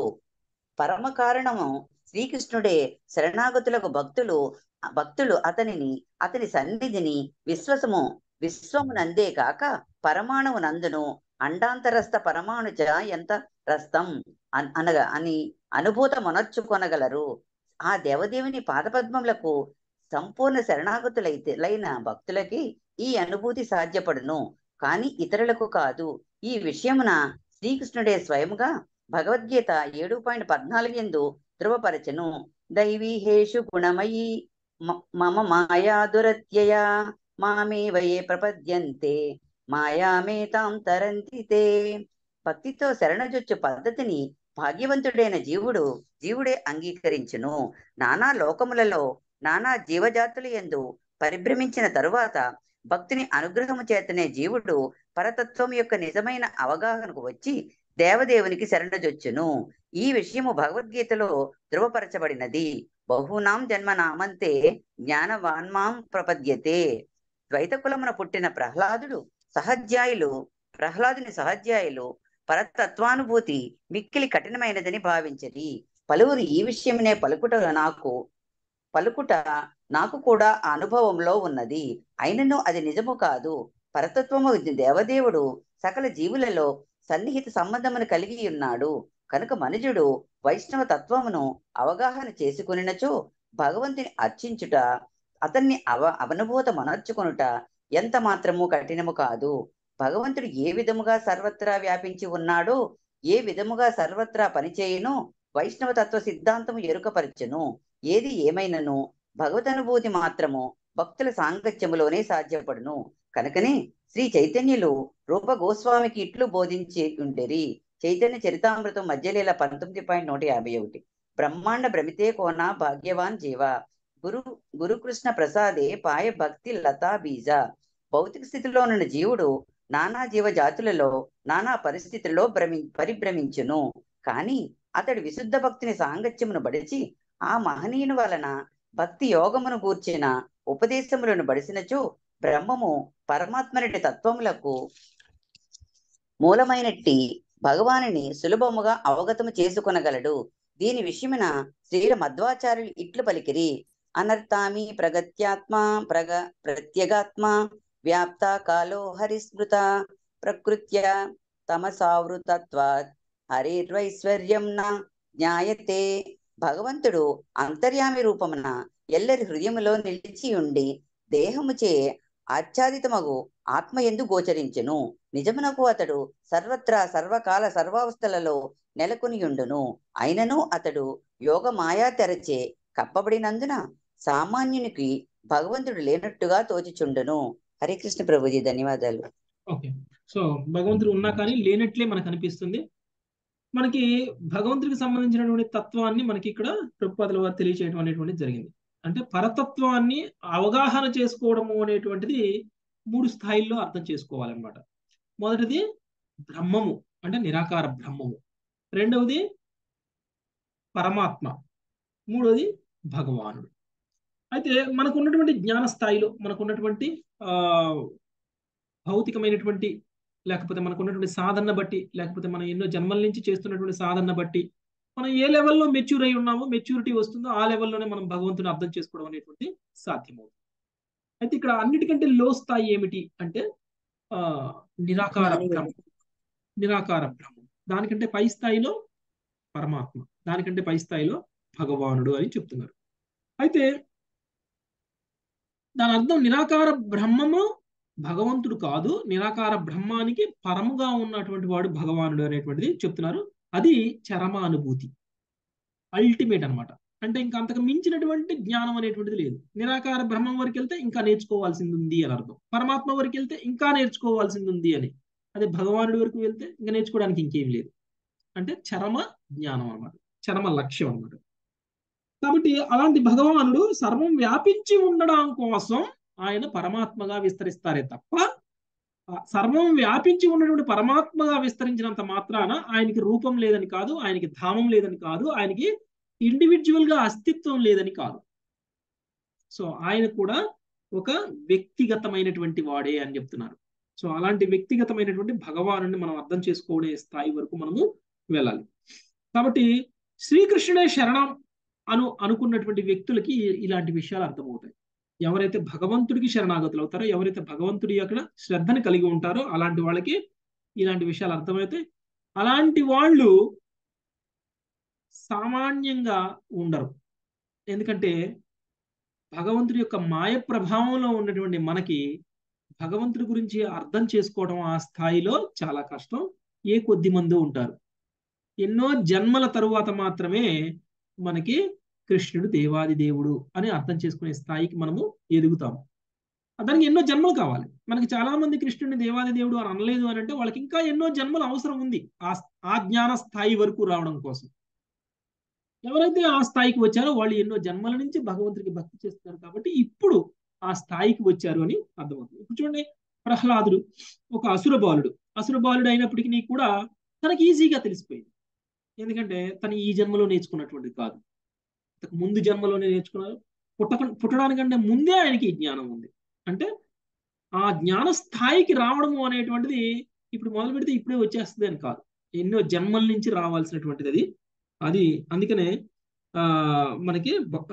పరమ కారణము శ్రీకృష్ణుడే శరణాగతులకు భక్తులు భక్తులు అతనిని అతని సన్నిధిని విశ్వసము విశ్వమునందే కాక పరమాణువు నందును అండాంతరస్థ పరమాణుజ ఎంత రస్తం అన్- అనగా అని అనుభూతమనర్చుకొనగలరు ఆ దేవదేవుని పాదపద్మములకు సంపూర్ణ శరణాగతులైతే లైన భక్తులకి ఈ అనుభూతి సాధ్యపడును కాని ఇతరులకు కాదు ఈ విషయమున శ్రీకృష్ణుడే స్వయముగా భగవద్గీత ఏడు పాయింట్ పద్నాలుగు ఎందు ధృవపరచను దైవీహేషు గుణమయీ మ- మమ మాయా దురత్యయ మామే వయే ప్రపద్యంతే మాయామేతాం తరంతి తే భక్తితో శరణజొచ్చు పద్ధతిని భాగ్యవంతుడైన జీవుడు జీవుడే అంగీకరించును నానా లోకములలో నానా జీవజాతుల యందు పరిభ్రమించిన తరువాత భక్తుని అనుగ్రహము చేతనే జీవుడు పరతత్వం యొక్క నిజమైన అవగాహనకు వచ్చి దేవదేవునికి శరణజొచ్చును ఈ విషయము భగవద్గీతలో ధృవపరచబడినది బహూనాం జన్మ నామంతే జ్ఞానవాన్మాం ప్రపద్యతే ద్వైత కులమున పుట్టిన ప్రహ్లాదుడు సహధ్యాయులు ప్రహ్లాదుని సహధ్యాయులు పరతత్వానుభూతి మిక్కిలి కఠినమైనదని భావించది పలువురు ఈ విషయమునే పలుకుట నాకు పలుకుట నాకు కూడా ఆ అనుభవంలో ఉన్నది అయినను అది నిజము కాదు పరతత్వము దేవదేవుడు సకల జీవులలో సన్నిహిత సంబంధమును కలిగి ఉన్నాడు కనుక మనుజుడు వైష్ణవ తత్వమును అవగాహన చేసుకునినచో భగవంతుని అర్చించుట అతన్ని అవ అవనుభూత మనర్చుకొనుట ఎంత మాత్రము కఠినము కాదు భగవంతుడు ఏ విధముగా సర్వత్రా వ్యాపించి ఉన్నాడో ఏ విధముగా సర్వత్రా పనిచేయునో వైష్ణవ తత్వ సిద్ధాంతము ఎరుకపరచును ఏది ఏమైనను భగవదనుభూతి మాత్రము భక్తుల సాంగత్యములోనే సాధ్యపడును కనుకనే శ్రీ చైతన్యులు రూప గోస్వామికి ఇట్లు బోధించి ఉండేరి చైతన్య చరితామృతం మధ్యలీల పంతొమ్మిది పాయింట్ నూట యాభై ఒకటి బ్రహ్మాండ భ్రమితే కోన భాగ్యవాన్ జీవ గురు గురుకృష్ణ ప్రసాదే పాయ భక్తి లతా బీజ భౌతిక స్థితిలో ఉన్న జీవుడు నానా జీవ జాతులలో నానా పరిస్థితుల్లో భ్రమి పరిభ్రమించును కాని అతడు విశుద్ధ భక్తిని సాంగత్యమును బడిచి ఆ మహనీయుని వలన భక్తి యోగమును గూర్చిన ఉపదేశములను బడిసినచో బ్రహ్మము పరమాత్మనటి తత్వములకు మూలమైనట్టి భగవానుని సులభముగా అవగతము చేసుకొనగలడు దీని విషయమున శ్రీల మధ్వాచార్యులు ఇట్లు పలికిరి అనర్థామి ప్రగత్యాత్మ ప్రగ ప్రత్యగాత్మ వ్యాప్త కాలో హరిస్మృత ప్రకృత్య తమసావృతత్వాత్ హరిర్వైశ్వర్యం న జ్ఞాయతే భగవంతుడు అంతర్యామి రూపమున ఎల్లరి హృదయములో నిలిచి ఉండి దేహముచే ఆచ్ఛాదితమగు ఆత్మ ఎందు గోచరించును నిజమునకు అతడు సర్వత్రా సర్వకాల సర్వావస్థలలో నెలకొనియుండును అయినను అతడు యోగ మాయా తెరచే కప్పబడినందున సామాన్యునికి భగవంతుడు లేనట్టుగా తోచిచుండును హరికృష్ణ ప్రభుజీ ధన్యవాదాలు ఓకే సో భగవంతుడు ఉన్నా కానీ లేనట్లే మనకు అనిపిస్తుంది మనకి భగవంతుడికి సంబంధించినటువంటి తత్వాన్ని మనకి ఇక్కడ ప్రభుపాదుల వారు తెలియచేయడం అనేటువంటిది జరిగింది అంటే పరతత్వాన్ని అవగాహన చేసుకోవడము అనేటువంటిది మూడు స్థాయిల్లో అర్థం చేసుకోవాలన్నమాట మొదటిది బ్రహ్మము అంటే నిరాకార బ్రహ్మము రెండవది పరమాత్మ మూడవది భగవానుడు అయితే మనకు ఉన్నటువంటి జ్ఞాన స్థాయిలో మనకు ఉన్నటువంటి ఆ భౌతికమైనటువంటి లేకపోతే మనకు ఉన్నటువంటి సాధన బట్టి లేకపోతే మనం ఎన్నో జన్మల నుంచి చేస్తున్నటువంటి సాధన బట్టి మనం ఏ లెవెల్లో మెచ్యూర్ అయి ఉన్నామో మెచ్యూరిటీ వస్తుందో ఆ లెవెల్లోనే మనం భగవంతుని అర్థం చేసుకోవడం అనేటువంటి సాధ్యమవుతుంది అయితే ఇక్కడ అన్నిటికంటే లో స్థాయి ఏమిటి అంటే ఆ నిరాకార బ్రహ్మం నిరాకార బ్రహ్మం దానికంటే పై స్థాయిలో పరమాత్మ దానికంటే పై స్థాయిలో భగవానుడు అని చెప్తున్నారు అయితే దాని అర్థం నిరాకార బ్రహ్మము భగవంతుడు కాదు నిరాకార బ్రహ్మానికి పరముగా ఉన్నటువంటి వాడు భగవానుడు అనేటువంటిది చెప్తున్నారు అది చరమానుభూతి అల్టిమేట్ అనమాట అంటే ఇంకా అంతకు మించినటువంటి జ్ఞానం అనేటువంటిది లేదు నిరాకార బ్రహ్మం వరకు వెళ్తే ఇంకా నేర్చుకోవాల్సింది ఉంది అని అర్థం పరమాత్మ వరకు వెళ్తే ఇంకా నేర్చుకోవాల్సింది ఉంది అని అదే భగవానుడి వరకు వెళ్తే ఇంకా నేర్చుకోవడానికి ఇంకేం లేదు అంటే చరమ జ్ఞానం అనమాట చరమ లక్ష్యం అనమాట కాబట్టి అలాంటి భగవానుడు సర్వం వ్యాపించి ఉండడం కోసం ఆయన పరమాత్మగా విస్తరిస్తారే తప్ప సర్వం వ్యాపించి ఉన్నటువంటి పరమాత్మగా విస్తరించినంత మాత్రాన ఆయనకి రూపం లేదని కాదు ఆయనకి ధామం లేదని కాదు ఆయనకి ఇండివిజువల్ గా అస్తిత్వం లేదని కాదు సో ఆయన కూడా ఒక వ్యక్తిగతమైనటువంటి వాడే అని చెప్తున్నారు సో అలాంటి వ్యక్తిగతమైనటువంటి భగవాను మనం అర్థం చేసుకోవడే స్థాయి వరకు మనము వెళ్ళాలి కాబట్టి శ్రీకృష్ణుడే శరణం అను అనుకున్నటువంటి వ్యక్తులకి ఇలాంటి విషయాలు అర్థమవుతాయి ఎవరైతే భగవంతుడికి శరణాగతులు అవుతారో ఎవరైతే భగవంతుడి అక్కడ శ్రద్ధని కలిగి ఉంటారో అలాంటి వాళ్ళకి ఇలాంటి విషయాలు అర్థమవుతాయి అలాంటి వాళ్ళు సామాన్యంగా ఉండరు ఎందుకంటే భగవంతుడి యొక్క మాయ ప్రభావంలో ఉన్నటువంటి మనకి భగవంతుడి గురించి అర్థం చేసుకోవడం ఆ స్థాయిలో చాలా కష్టం ఏ కొద్ది మంది ఉంటారు ఎన్నో జన్మల తరువాత మాత్రమే మనకి కృష్ణుడు దేవాది దేవుడు అని అర్థం చేసుకునే స్థాయికి మనము ఎదుగుతాము దానికి ఎన్నో జన్మలు కావాలి మనకి చాలా మంది కృష్ణుడిని దేవాది దేవుడు అని అనలేదు అని అంటే వాళ్ళకి ఇంకా ఎన్నో జన్మలు అవసరం ఉంది ఆ ఆ జ్ఞాన స్థాయి వరకు రావడం కోసం ఎవరైతే ఆ స్థాయికి వచ్చారో వాళ్ళు ఎన్నో జన్మల నుంచి భగవంతుడికి భక్తి చేస్తున్నారు కాబట్టి ఇప్పుడు ఆ స్థాయికి వచ్చారు అని అర్థమవుతుంది ఇప్పుడు చూడండి ప్రహ్లాదుడు ఒక అసుర బాలుడు అసుర బాలుడు అయినప్పటికీ కూడా తనకి ఈజీగా తెలిసిపోయింది ఎందుకంటే తను ఈ జన్మలో నేర్చుకున్నటువంటిది కాదు ముందు జన్మలోనే నేర్చుకున్నారు పుట్టక పుట్టడానికంటే ముందే ఆయనకి జ్ఞానం ఉంది అంటే ఆ జ్ఞాన స్థాయికి రావడము అనేటువంటిది ఇప్పుడు మొదలు పెడితే ఇప్పుడే వచ్చేస్తుంది అని కాదు ఎన్నో జన్మల నుంచి రావాల్సినటువంటిది అది అది అందుకనే ఆ మనకి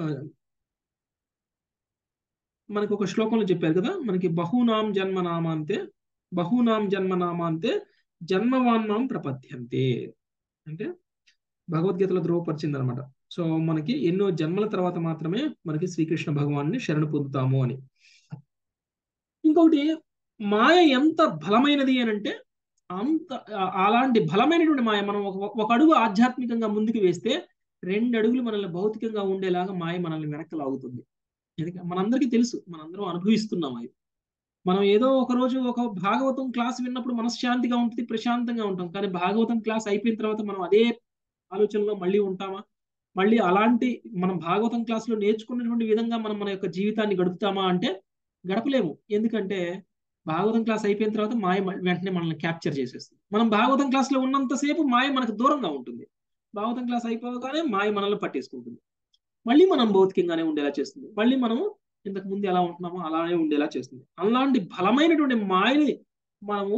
మనకి ఒక శ్లోకంలో చెప్పారు కదా మనకి బహునాం జన్మనామాంతే బహునాం జన్మనామాంతే జన్మవాన్మాం ప్రపద్యంతే అంటే భగవద్గీతలో ధ్రువపరిచింది అనమాట సో మనకి ఎన్నో జన్మల తర్వాత మాత్రమే మనకి శ్రీకృష్ణ భగవాన్ని శరణు పొందుతాము అని ఇంకొకటి మాయ ఎంత బలమైనది అని అంటే అంత అలాంటి బలమైనటువంటి మాయ మనం ఒక ఒక అడుగు ఆధ్యాత్మికంగా ముందుకు వేస్తే రెండు అడుగులు మనల్ని భౌతికంగా ఉండేలాగా మాయ మనల్ని వెనక్కి లాగుతుంది ఎందుకంటే మనందరికీ తెలుసు మనందరం అనుభవిస్తున్నాం అది మనం ఏదో ఒక రోజు ఒక భాగవతం క్లాస్ విన్నప్పుడు మనశ్శాంతిగా ఉంటుంది ప్రశాంతంగా ఉంటాం కానీ భాగవతం క్లాస్ అయిపోయిన తర్వాత మనం అదే ఆలోచనలో మళ్ళీ ఉంటామా మళ్ళీ అలాంటి మనం భాగవతం క్లాసులో నేర్చుకున్నటువంటి విధంగా మనం మన యొక్క జీవితాన్ని గడుపుతామా అంటే గడపలేము ఎందుకంటే భాగవతం క్లాస్ అయిపోయిన తర్వాత మాయ వెంటనే మనల్ని క్యాప్చర్ చేసేస్తుంది మనం భాగవతం క్లాస్లో ఉన్నంతసేపు మాయ మనకు దూరంగా ఉంటుంది భాగవతం క్లాస్ అయిపోగానే మాయ మనల్ని పట్టేసుకుంటుంది మళ్ళీ మనం భౌతికంగానే ఉండేలా చేస్తుంది మళ్ళీ మనం ఇంతకు ముందు ఎలా ఉంటున్నామో అలానే ఉండేలా చేస్తుంది అలాంటి బలమైనటువంటి మాయని మనము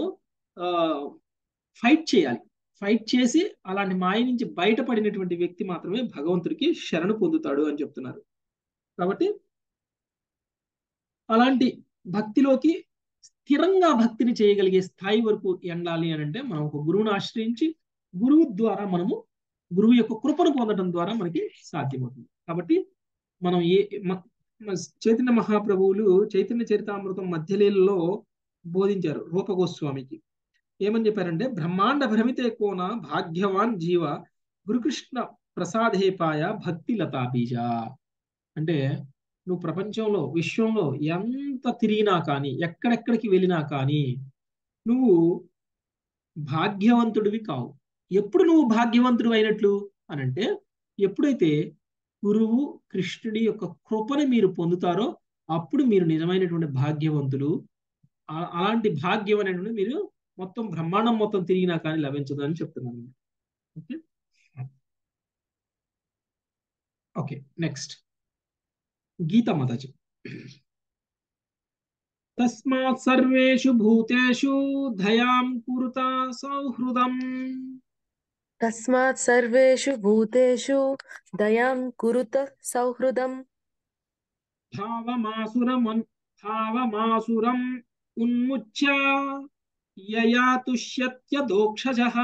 ఫైట్ చేయాలి ఫైట్ చేసి అలాంటి మాయ నుంచి బయటపడినటువంటి వ్యక్తి మాత్రమే భగవంతుడికి శరణు పొందుతాడు అని చెప్తున్నారు కాబట్టి అలాంటి భక్తిలోకి స్థిరంగా భక్తిని చేయగలిగే స్థాయి వరకు ఎండాలి అని అంటే మనం ఒక గురువుని ఆశ్రయించి గురువు ద్వారా మనము గురువు యొక్క కృపను పొందడం ద్వారా మనకి సాధ్యమవుతుంది కాబట్టి మనం ఏ చైతన్య మహాప్రభువులు చైతన్య చరితామృతం మధ్యలీలలో బోధించారు రూపగోస్వామికి ఏమని చెప్పారంటే బ్రహ్మాండ భ్రమితే కోన భాగ్యవాన్ జీవ గురుకృష్ణ ప్రసాదేపాయ భక్తి లతా బీజ అంటే నువ్వు ప్రపంచంలో విశ్వంలో ఎంత తిరిగినా కానీ ఎక్కడెక్కడికి వెళ్ళినా కానీ నువ్వు భాగ్యవంతుడివి కావు ఎప్పుడు నువ్వు భాగ్యవంతుడు అయినట్లు అని అంటే ఎప్పుడైతే గురువు కృష్ణుడి యొక్క కృపని మీరు పొందుతారో అప్పుడు మీరు నిజమైనటువంటి భాగ్యవంతులు అలాంటి భాగ్యం అనేటువంటి మీరు మొత్తం బ్రహ్మాండం మొత్తం తిరిగినా కానీ లభించదు అని చెప్తున్నాను okay okay next Gita Mataji తస్మాత్ సర్వేషు భూతేషు దయాం కురుత సౌహృదం తస్మాత్ సర్వేషు భూతేషు దయాం కురుత సౌహృదం భావమాసురమన్ భావమాసురం ఉన్ముచ్య యయా తుష్యత్యదోక్షజః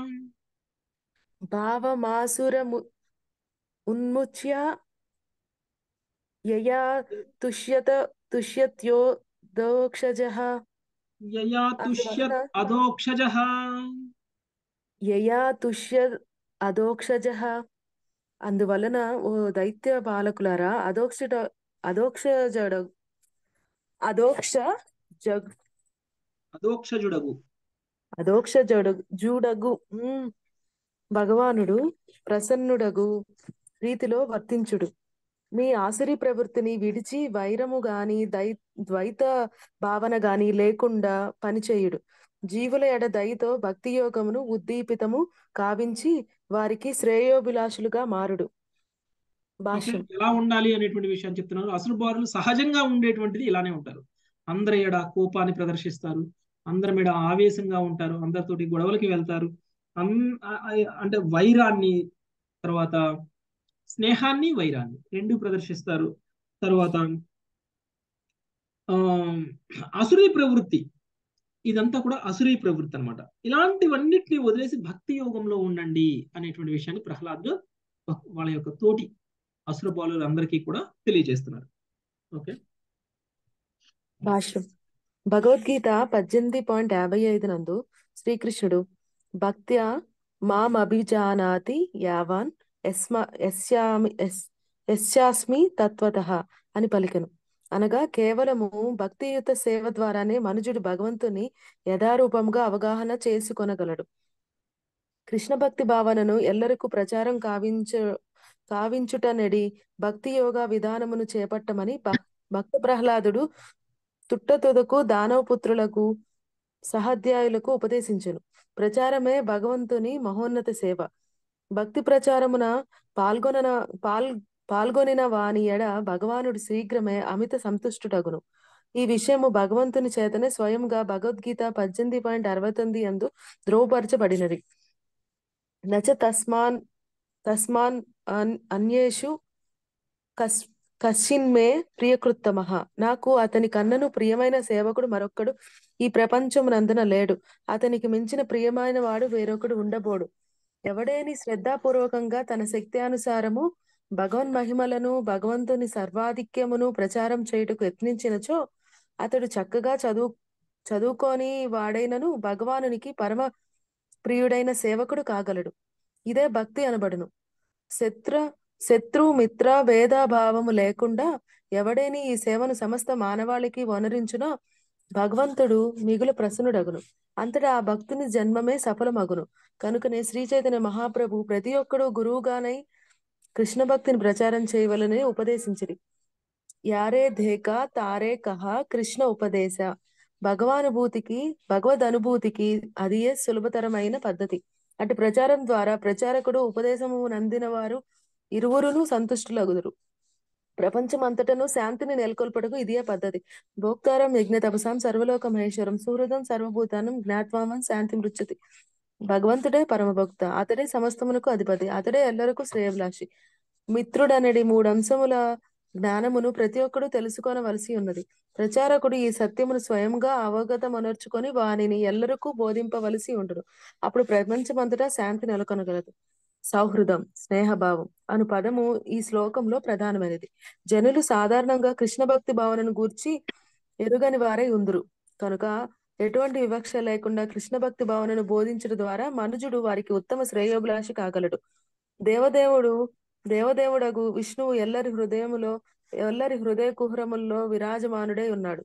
భావమాసురము ఉన్ముచ్య యయా తుష్యత తుష్యత్యో దోక్షజః యయా తుష్యత్ అందువలన అదోక్షజః యయా తుష్య అదోక్షజః అందువలన ఓ దైత్య బాలకులారా అదోక్షట అదోక్ష జడ అదోక్ష జగ్ అదోక్షజుడగు అదోక్ష జడు జూడగు ఉమ్, భగవానుడు ప్రసన్నుడగు రీతిలో వర్తించుడు మీ ఆసురి ప్రవృత్తిని విడిచి వైరము గాని దై ద్వైత భావన గాని లేకుండా పనిచేయుడు జీవుల ఎడ దయతో భక్తి యోగమును ఉద్దీపితము కావించి వారికి శ్రేయోభిలాషులుగా మారుడు ఓకే భాష్యం ఎలా ఉండాలి అనేటువంటి విషయం చెప్తున్నారు అసలు బారులు సహజంగా ఉండేటువంటిది ఇలానే ఉంటారు అందరి ఎడ కోపాన్ని ప్రదర్శిస్తారు అందరి మీద ఆవేశంగా ఉంటారు అందరితోటి గొడవలకి వెళ్తారు అన్ ఆ- ఆ- అంటే వైరాన్ని తర్వాత స్నేహాన్ని వైరాన్ని రెండు ప్రదర్శిస్తారు తర్వాత ఆ అసురీ ప్రవృత్తి ఇదంతా కూడా అసురీ ప్రవృత్తి అన్నమాట ఇలాంటివన్నిటిని వదిలేసి భక్తి యోగంలో ఉండండి అనేటువంటి విషయాన్ని ప్రహ్లాద్ వాళ్ళ యొక్క తోటి అసుర బాలులందరికీ కూడా తెలియజేస్తున్నారు ఓకే భాష్యం భగవద్గీత పద్దెనిమిది పాయింట్ యాభై ఐదు నందు శ్రీకృష్ణుడు భక్త్యా మామభిజానాతి యావాన్ యస్మ యస్యామి యస్- యస్యాస్మి తత్వతః అని పలికెను అనగా కేవలము భక్తియుత సేవ ద్వారానే మనుజుడు భగవంతుని యథారూపంగా అవగాహన చేసుకొనగలడు కృష్ణ భక్తి భావనను ఎల్లరకు ప్రచారం కావించు కావించుటనడి భక్తి యోగా విధానమును చేపట్టమని భ- భక్త ప్రహ్లాదుడు తుట్టతుదకు దానవపుత్రులకు సహాధ్యాయులకు ఉపదేశించెను ప్రచారమే భగవంతుని మహోన్నత సేవ భక్తి ప్రచారమున పాల్గొనన పాల్ పాల్గొనిన వాని ఎడ భగవానుడు శీఘ్రమే అమిత సంతుష్టుడగును ఈ విషయము భగవంతుని చేతనే స్వయంగా భగవద్గీత పద్దెనిమిది పాయింట్ అరవై తొమ్మిది అందు ధ్రువపరచబడినది నచ తస్మాన్ తస్మాన్ అన్ అన్యేషు కస్ కశ్చిన్మే ప్రియకృత్తమః నాకు అతని కన్నను ప్రియమైన సేవకుడు మరొక్కడు ఈ ప్రపంచమునందున లేడు అతనికి మించిన ప్రియమైన వాడు వేరొకడు ఉండబోడు ఎవడేని శ్రద్ధాపూర్వకంగా తన శక్తి అనుసారము భగవన్ మహిమలను భగవంతుని సర్వాధిక్యమును ప్రచారం చేయుటకు యత్నించినచో అతడు చక్కగా చదువు చదువుకొని వాడైనను భగవానునికి పరమ ప్రియుడైన సేవకుడు కాగలడు ఇదే భక్తి అనబడును శత్రు శత్రు మిత్ర భేదాభావము లేకుండా ఎవడేని ఈ సేవను సమస్త మానవాళికి వనరించునో భగవంతుడు మిగులు ప్రసన్నుడగును అంతటా ఆ భక్తుని జన్మమే సఫలమగును కనుకనే శ్రీ చైతన్య మహాప్రభు ప్రతి ఒక్కడు గురువుగానై కృష్ణ భక్తిని ప్రచారం చేయవలనే ఉపదేశించిరి యారే ధేక తారే కహ కృష్ణ ఉపదేశ భగవానుభూతికి భగవద్ అనుభూతికి అదియే సులభతరమైన పద్ధతి అటు ప్రచారం ద్వారా ప్రచారకుడు ఉపదేశము నందిన వారు ఇరువురును సంతుష్టులగుదురు ప్రపంచమంతటను శాంతిని నెలకొల్పటకు ఇదే పద్ధతి భోక్తారం యజ్ఞ తపసాం సర్వలోక మహేశ్వరం సుహృదం సర్వభూతానం జ్ఞాత్వామం శాంతి మృత్యుతి భగవంతుడే పరమభక్త అతడే సమస్తమునకు అధిపతి అతడే ఎల్లరకు శ్రేయభిలాషి మిత్రుడనడి మూడు అంశముల జ్ఞానమును ప్రతి ఒక్కడు తెలుసుకొనవలసి ఉన్నది ప్రచారకుడు ఈ సత్యమును స్వయంగా అవగతమనర్చుకొని వానిని ఎల్లరకు బోధింపవలసి ఉండును అప్పుడు ప్రపంచమంతటా శాంతి నెలకొనగలదు సౌహృదం స్నేహభావం అను పదము ఈ శ్లోకంలో ప్రధానమైనది జనులు సాధారణంగా కృష్ణ భక్తి భావనను గూర్చి ఎరుగని వారై ఉందురు కనుక ఎటువంటి వివక్ష లేకుండా కృష్ణ భక్తి భావనను బోధించడం ద్వారా మనుజుడు వారికి ఉత్తమ శ్రేయోభిలాషి కాగలడు దేవదేవుడు దేవదేవుడగు విష్ణువు ఎల్లరి హృదయములో ఎల్లరి హృదయ కుహరముల్లో విరాజమానుడై ఉన్నాడు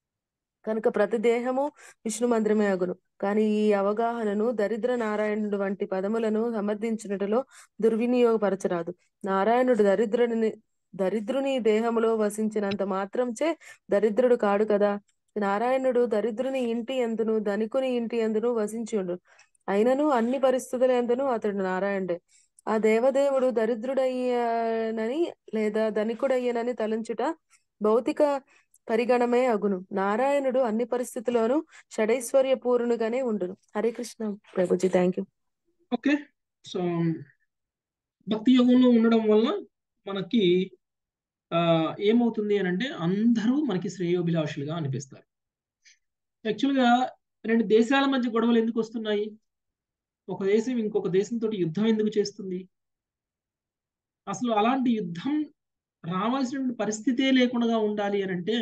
కనుక ప్రతి దేహము విష్ణు మందిరమే అగును కానీ ఈ అవగాహనను దరిద్ర నారాయణుడు వంటి పదములను సమర్థించినట్టులో దుర్వినియోగపరచరాదు నారాయణుడు దరిద్రుని దరిద్రుని దేహములో వసించినంత మాత్రంచే దరిద్రుడు కాడు కదా నారాయణుడు దరిద్రుని ఇంటి ఎందును ధనికుని ఇంటి ఎందును వసించి ఉండు అయినను అన్ని పరిస్థితుల ఎందును అతడు నారాయణుడే ఆ దేవదేవుడు దరిద్రుడయ్యానని లేదా ధనికుడయ్యానని తలంచుట భౌతిక పరిగణమే అగును నారాయణుడు అన్ని పరిస్థితుల్లోనూ షడైశ్వర్య పూర్ణుగానే ఉండును హరే కృష్ణ ప్రభుజీ థ్యాంక్ యూ ఓకే సో భక్తి యోగంలో ఉండడం వల్ల మనకి ఆ ఏమవుతుంది అని అంటే అందరూ మనకి శ్రేయోభిలాషులుగా అనిపిస్తారు యాక్చువల్గా రెండు దేశాల మధ్య గొడవలు ఎందుకు వస్తున్నాయి ఒక దేశం ఇంకొక దేశంతో యుద్ధం ఎందుకు చేస్తుంది అసలు అలాంటి యుద్ధం రావాల్సిన పరిస్థితే లేకుండా ఉండాలి అని అంటే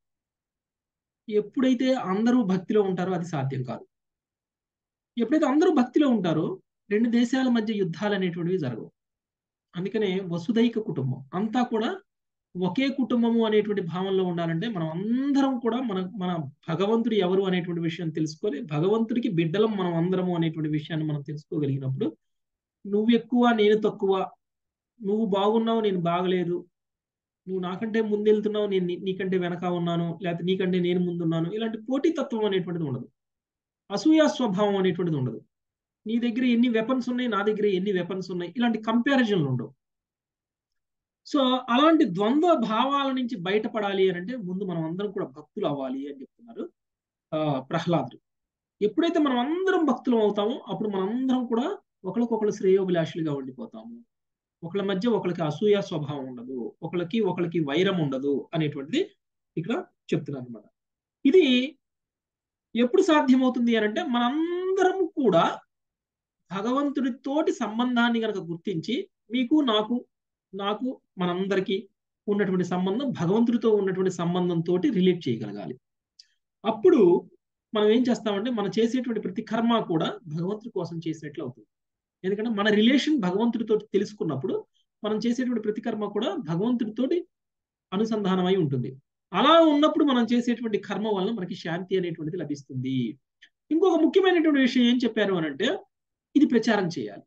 ఎప్పుడైతే అందరూ భక్తిలో ఉంటారో అది సాధ్యం కాదు ఎప్పుడైతే అందరూ భక్తిలో ఉంటారో రెండు దేశాల మధ్య యుద్ధాలు అనేటువంటివి జరగవు అందుకనే వసుదైక కుటుంబం అంతా కూడా ఒకే కుటుంబము అనేటువంటి భావంలో ఉండాలంటే మనం అందరం కూడా మన మన భగవంతుడు ఎవరు అనేటువంటి విషయం తెలుసుకోవాలి భగవంతుడికి బిడ్డలం మనం అందరము అనేటువంటి విషయాన్ని మనం తెలుసుకోగలిగినప్పుడు నువ్వు ఎక్కువ నేను తక్కువ నువ్వు బాగున్నావు నేను బాగలేదు నువ్వు నాకంటే ముందెళ్తున్నావు నేను నీ- నీకంటే వెనక ఉన్నాను లేకపోతే నీకంటే నేను ముందున్నాను ఇలాంటి పోటీతత్వం అనేటువంటిది ఉండదు అసూయా స్వభావం అనేటువంటిది ఉండదు నీ దగ్గర ఎన్ని వెపన్స్ ఉన్నాయి నా దగ్గర ఎన్ని వెపన్స్ ఉన్నాయి ఇలాంటి కంపారిజన్లు ఉండవు సో అలాంటి ద్వంద్వ భావాల నుంచి బయటపడాలి అని అంటే ముందు మనం అందరం కూడా భక్తులు అవ్వాలి అని చెప్తున్నారు ఆ ప్రహ్లాదుడు ఎప్పుడైతే మనం అందరం భక్తులు అవుతామో అప్పుడు మనం అందరం కూడా ఒకరికొకరు శ్రేయోభిలాషులుగా ఉండిపోతాము ఒకళ్ళ మధ్య ఒకరికి అసూయ స్వభావం ఉండదు ఒకళ్ళకి ఒకళ్ళకి వైరం ఉండదు అనేటువంటిది ఇక్కడ చెప్తున్నారు అనమాట ఇది ఎప్పుడు సాధ్యమవుతుంది అని అంటే మనందరం కూడా భగవంతుడితోటి సంబంధాన్ని కనుక గుర్తించి మీకు నాకు నాకు మనందరికీ ఉన్నటువంటి సంబంధం భగవంతుడితో ఉన్నటువంటి సంబంధంతో రిలేట్ చేయగలగాలి అప్పుడు మనం ఏం చేస్తామంటే మనం చేసేటువంటి ప్రతి కర్మ కూడా భగవంతుడి కోసం చేసినట్లు అవుతుంది ఎందుకంటే మన రిలేషన్ భగవంతుడితో తెలుసుకున్నప్పుడు మనం చేసేటువంటి ప్రతి కర్మ కూడా భగవంతుడితోటి అనుసంధానమై ఉంటుంది అలా ఉన్నప్పుడు మనం చేసేటువంటి కర్మ వల్ల మనకి శాంతి అనేటువంటిది లభిస్తుంది ఇంకొక ముఖ్యమైనటువంటి విషయం ఏం చెప్పారు అని అంటే ఇది ప్రచారం చేయాలి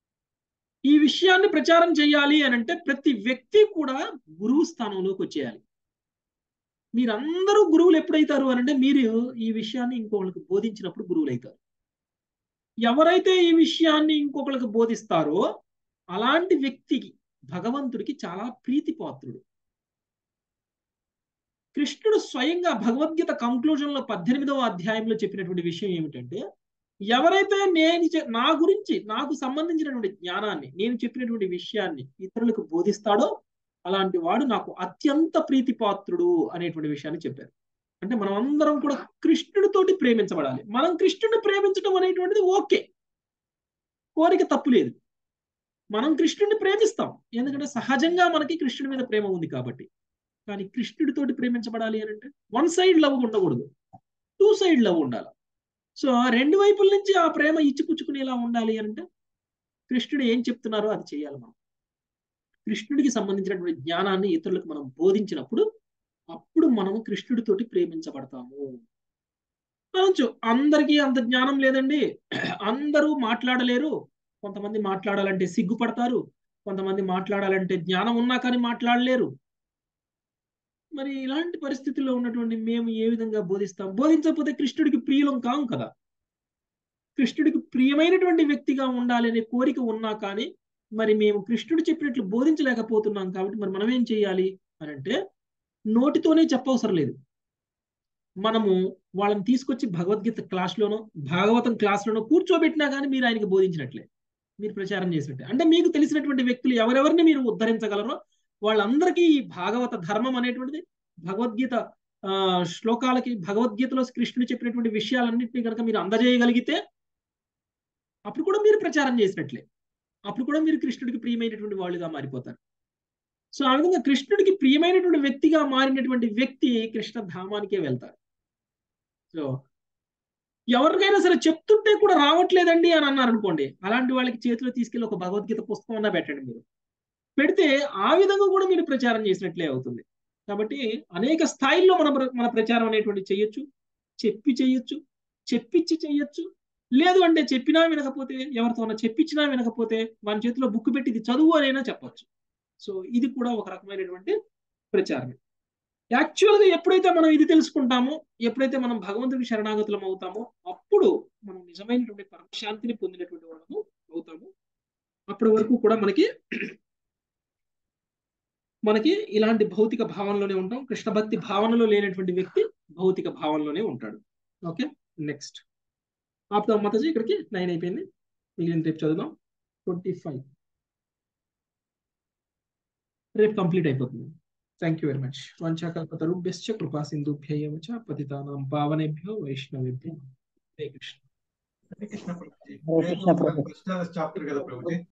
ఈ విషయాన్ని ప్రచారం చేయాలి అని అంటే ప్రతి వ్యక్తి కూడా గురువు స్థానంలోకి వచ్చేయాలి మీరందరూ గురువులు ఎప్పుడైతారు అని అంటే మీరు ఈ విషయాన్ని ఇంకొకరికి బోధించినప్పుడు గురువులు అవుతారు ఎవరైతే ఈ విషయాన్ని ఇంకొకరికి బోధిస్తారో అలాంటి వ్యక్తికి భగవంతుడికి చాలా ప్రీతిపాత్రుడు కృష్ణుడు స్వయంగా భగవద్గీత కంక్లూజన్ లో పద్దెనిమిదవ అధ్యాయంలో చెప్పినటువంటి విషయం ఏమిటంటే ఎవరైతే నేను చె- నా గురించి నాకు సంబంధించినటువంటి జ్ఞానాన్ని నేను చెప్పినటువంటి విషయాన్ని ఇతరులకు బోధిస్తాడో అలాంటి వాడు నాకు అత్యంత ప్రీతిపాత్రుడు అనేటువంటి విషయాన్ని చెప్పారు అంటే మనం అందరం కూడా కృష్ణుడితోటి ప్రేమించబడాలి మనం కృష్ణుడిని ప్రేమించడం అనేటువంటిది ఓకే కోరిక తప్పు లేదు మనం కృష్ణుడిని ప్రేమిస్తాం ఎందుకంటే సహజంగా మనకి కృష్ణుడి మీద ప్రేమ ఉంది కాబట్టి కానీ కృష్ణుడితోటి ప్రేమించబడాలి అని అంటే వన్ సైడ్ లవ్ ఉండకూడదు టూ సైడ్ లవ్ ఉండాలి సో రెండు వైపుల నుంచి ఆ ప్రేమ ఇచ్చిపుచ్చుకునేలా ఉండాలి అని అంటే కృష్ణుడు ఏం చెప్తున్నారో అది చేయాలి మనం కృష్ణుడికి సంబంధించినటువంటి జ్ఞానాన్ని ఇతరులకు మనం బోధించినప్పుడు అప్పుడు మనం కృష్ణుడితోటి ప్రేమించబడతాము అనొచ్చు అందరికీ అంత జ్ఞానం లేదండి అందరూ మాట్లాడలేరు కొంతమంది మాట్లాడాలంటే సిగ్గుపడతారు కొంతమంది మాట్లాడాలంటే జ్ఞానం ఉన్నా కానీ మాట్లాడలేరు మరి ఇలాంటి పరిస్థితుల్లో ఉన్నటువంటి మేము ఏ విధంగా బోధిస్తాం బోధించకపోతే కృష్ణుడికి ప్రియులం కాం కదా కృష్ణుడికి ప్రియమైనటువంటి వ్యక్తిగా ఉండాలి అనే కోరిక ఉన్నా కానీ మరి మేము కృష్ణుడు చెప్పినట్లు బోధించలేకపోతున్నాం కాబట్టి మరి మనం ఏం చేయాలి అని అంటే నోటితోనే చెప్పవసరం లేదు మనము వాళ్ళని తీసుకొచ్చి భగవద్గీత క్లాస్లోనో భాగవతం క్లాస్లోనో కూర్చోబెట్టినా కానీ మీరు ఆయనకి బోధించినట్లే మీరు ప్రచారం చేసినట్టే అంటే మీకు తెలిసినటువంటి వ్యక్తులు ఎవరెవరిని మీరు ఉద్ధరించగలరో వాళ్ళందరికీ ఈ భాగవత ధర్మం అనేటువంటిది భగవద్గీత ఆ శ్లోకాలకి భగవద్గీతలో కృష్ణుడు చెప్పినటువంటి విషయాలన్నింటినీ కనుక మీరు అందజేయగలిగితే అప్పుడు కూడా మీరు ప్రచారం చేసినట్లే అప్పుడు కూడా మీరు కృష్ణుడికి ప్రియమైనటువంటి వాళ్ళుగా మారిపోతారు సో ఆ విధంగా కృష్ణుడికి ప్రియమైనటువంటి వ్యక్తిగా మారినటువంటి వ్యక్తి కృష్ణ ధామానికే వెళ్తారు సో ఎవరికైనా సరే చెప్తుంటే కూడా రావట్లేదండి అని అన్నారు అనుకోండి అలాంటి వాళ్ళకి చేతిలో తీసుకెళ్లి ఒక భగవద్గీత పుస్తకం అన్నా పెట్టండి మీరు పెడితే ఆ విధంగా కూడా మీరు ప్రచారం చేసినట్లే అవుతుంది కాబట్టి అనేక స్థాయిల్లో మన ప్ర- మన ప్రచారం అనేటువంటి చేయొచ్చు చెప్పి చేయొచ్చు చెప్పించి చేయొచ్చు లేదు అంటే చెప్పినా వినకపోతే ఎవరితోనో చెప్పించినా వినకపోతే మన చేతిలో బుక్ పెట్టి ఇది చదువు అనైనా చెప్పొచ్చు సో ఇది కూడా ఒక రకమైనటువంటి ప్రచారమే యాక్చువల్గా ఎప్పుడైతే మనం ఇది తెలుసుకుంటామో ఎప్పుడైతే మనం భగవంతుడికి శరణాగతులం అవుతామో అప్పుడు మనం నిజమైనటువంటి పరమశాంతిని పొందినటువంటి వాళ్ళము అవుతాము అప్పటి వరకు కూడా మనకి మనకి ఇలాంటి భౌతిక భావనలోనే ఉంటాం కృష్ణ భక్తి భావనలో లేనటువంటి వ్యక్తి భౌతిక భావనలోనే ఉంటాడు ఓకే నెక్స్ట్ ఆపుతాం మాతాజీ ఇక్కడికి నైన్ అయిపోయింది మిగిలిన రేపు చదువుదాం ట్వంటీ ఫైవ్ రేపు కంప్లీట్ అయిపోతుంది థ్యాంక్ యూ వెరీ మచ్ వంచాకల్పతరుభ్యశ్చ కృపా సింధుభ్యవ చ పతితానాం పావనేభ్యో వైష్ణవేభ్యో హరే కృష్ణ హరే కృష్ణ ప్రభుజీ హరే కృష్ణ ప్రభు కృష్ణ చాప్టర్ కదా ప్రభుజీ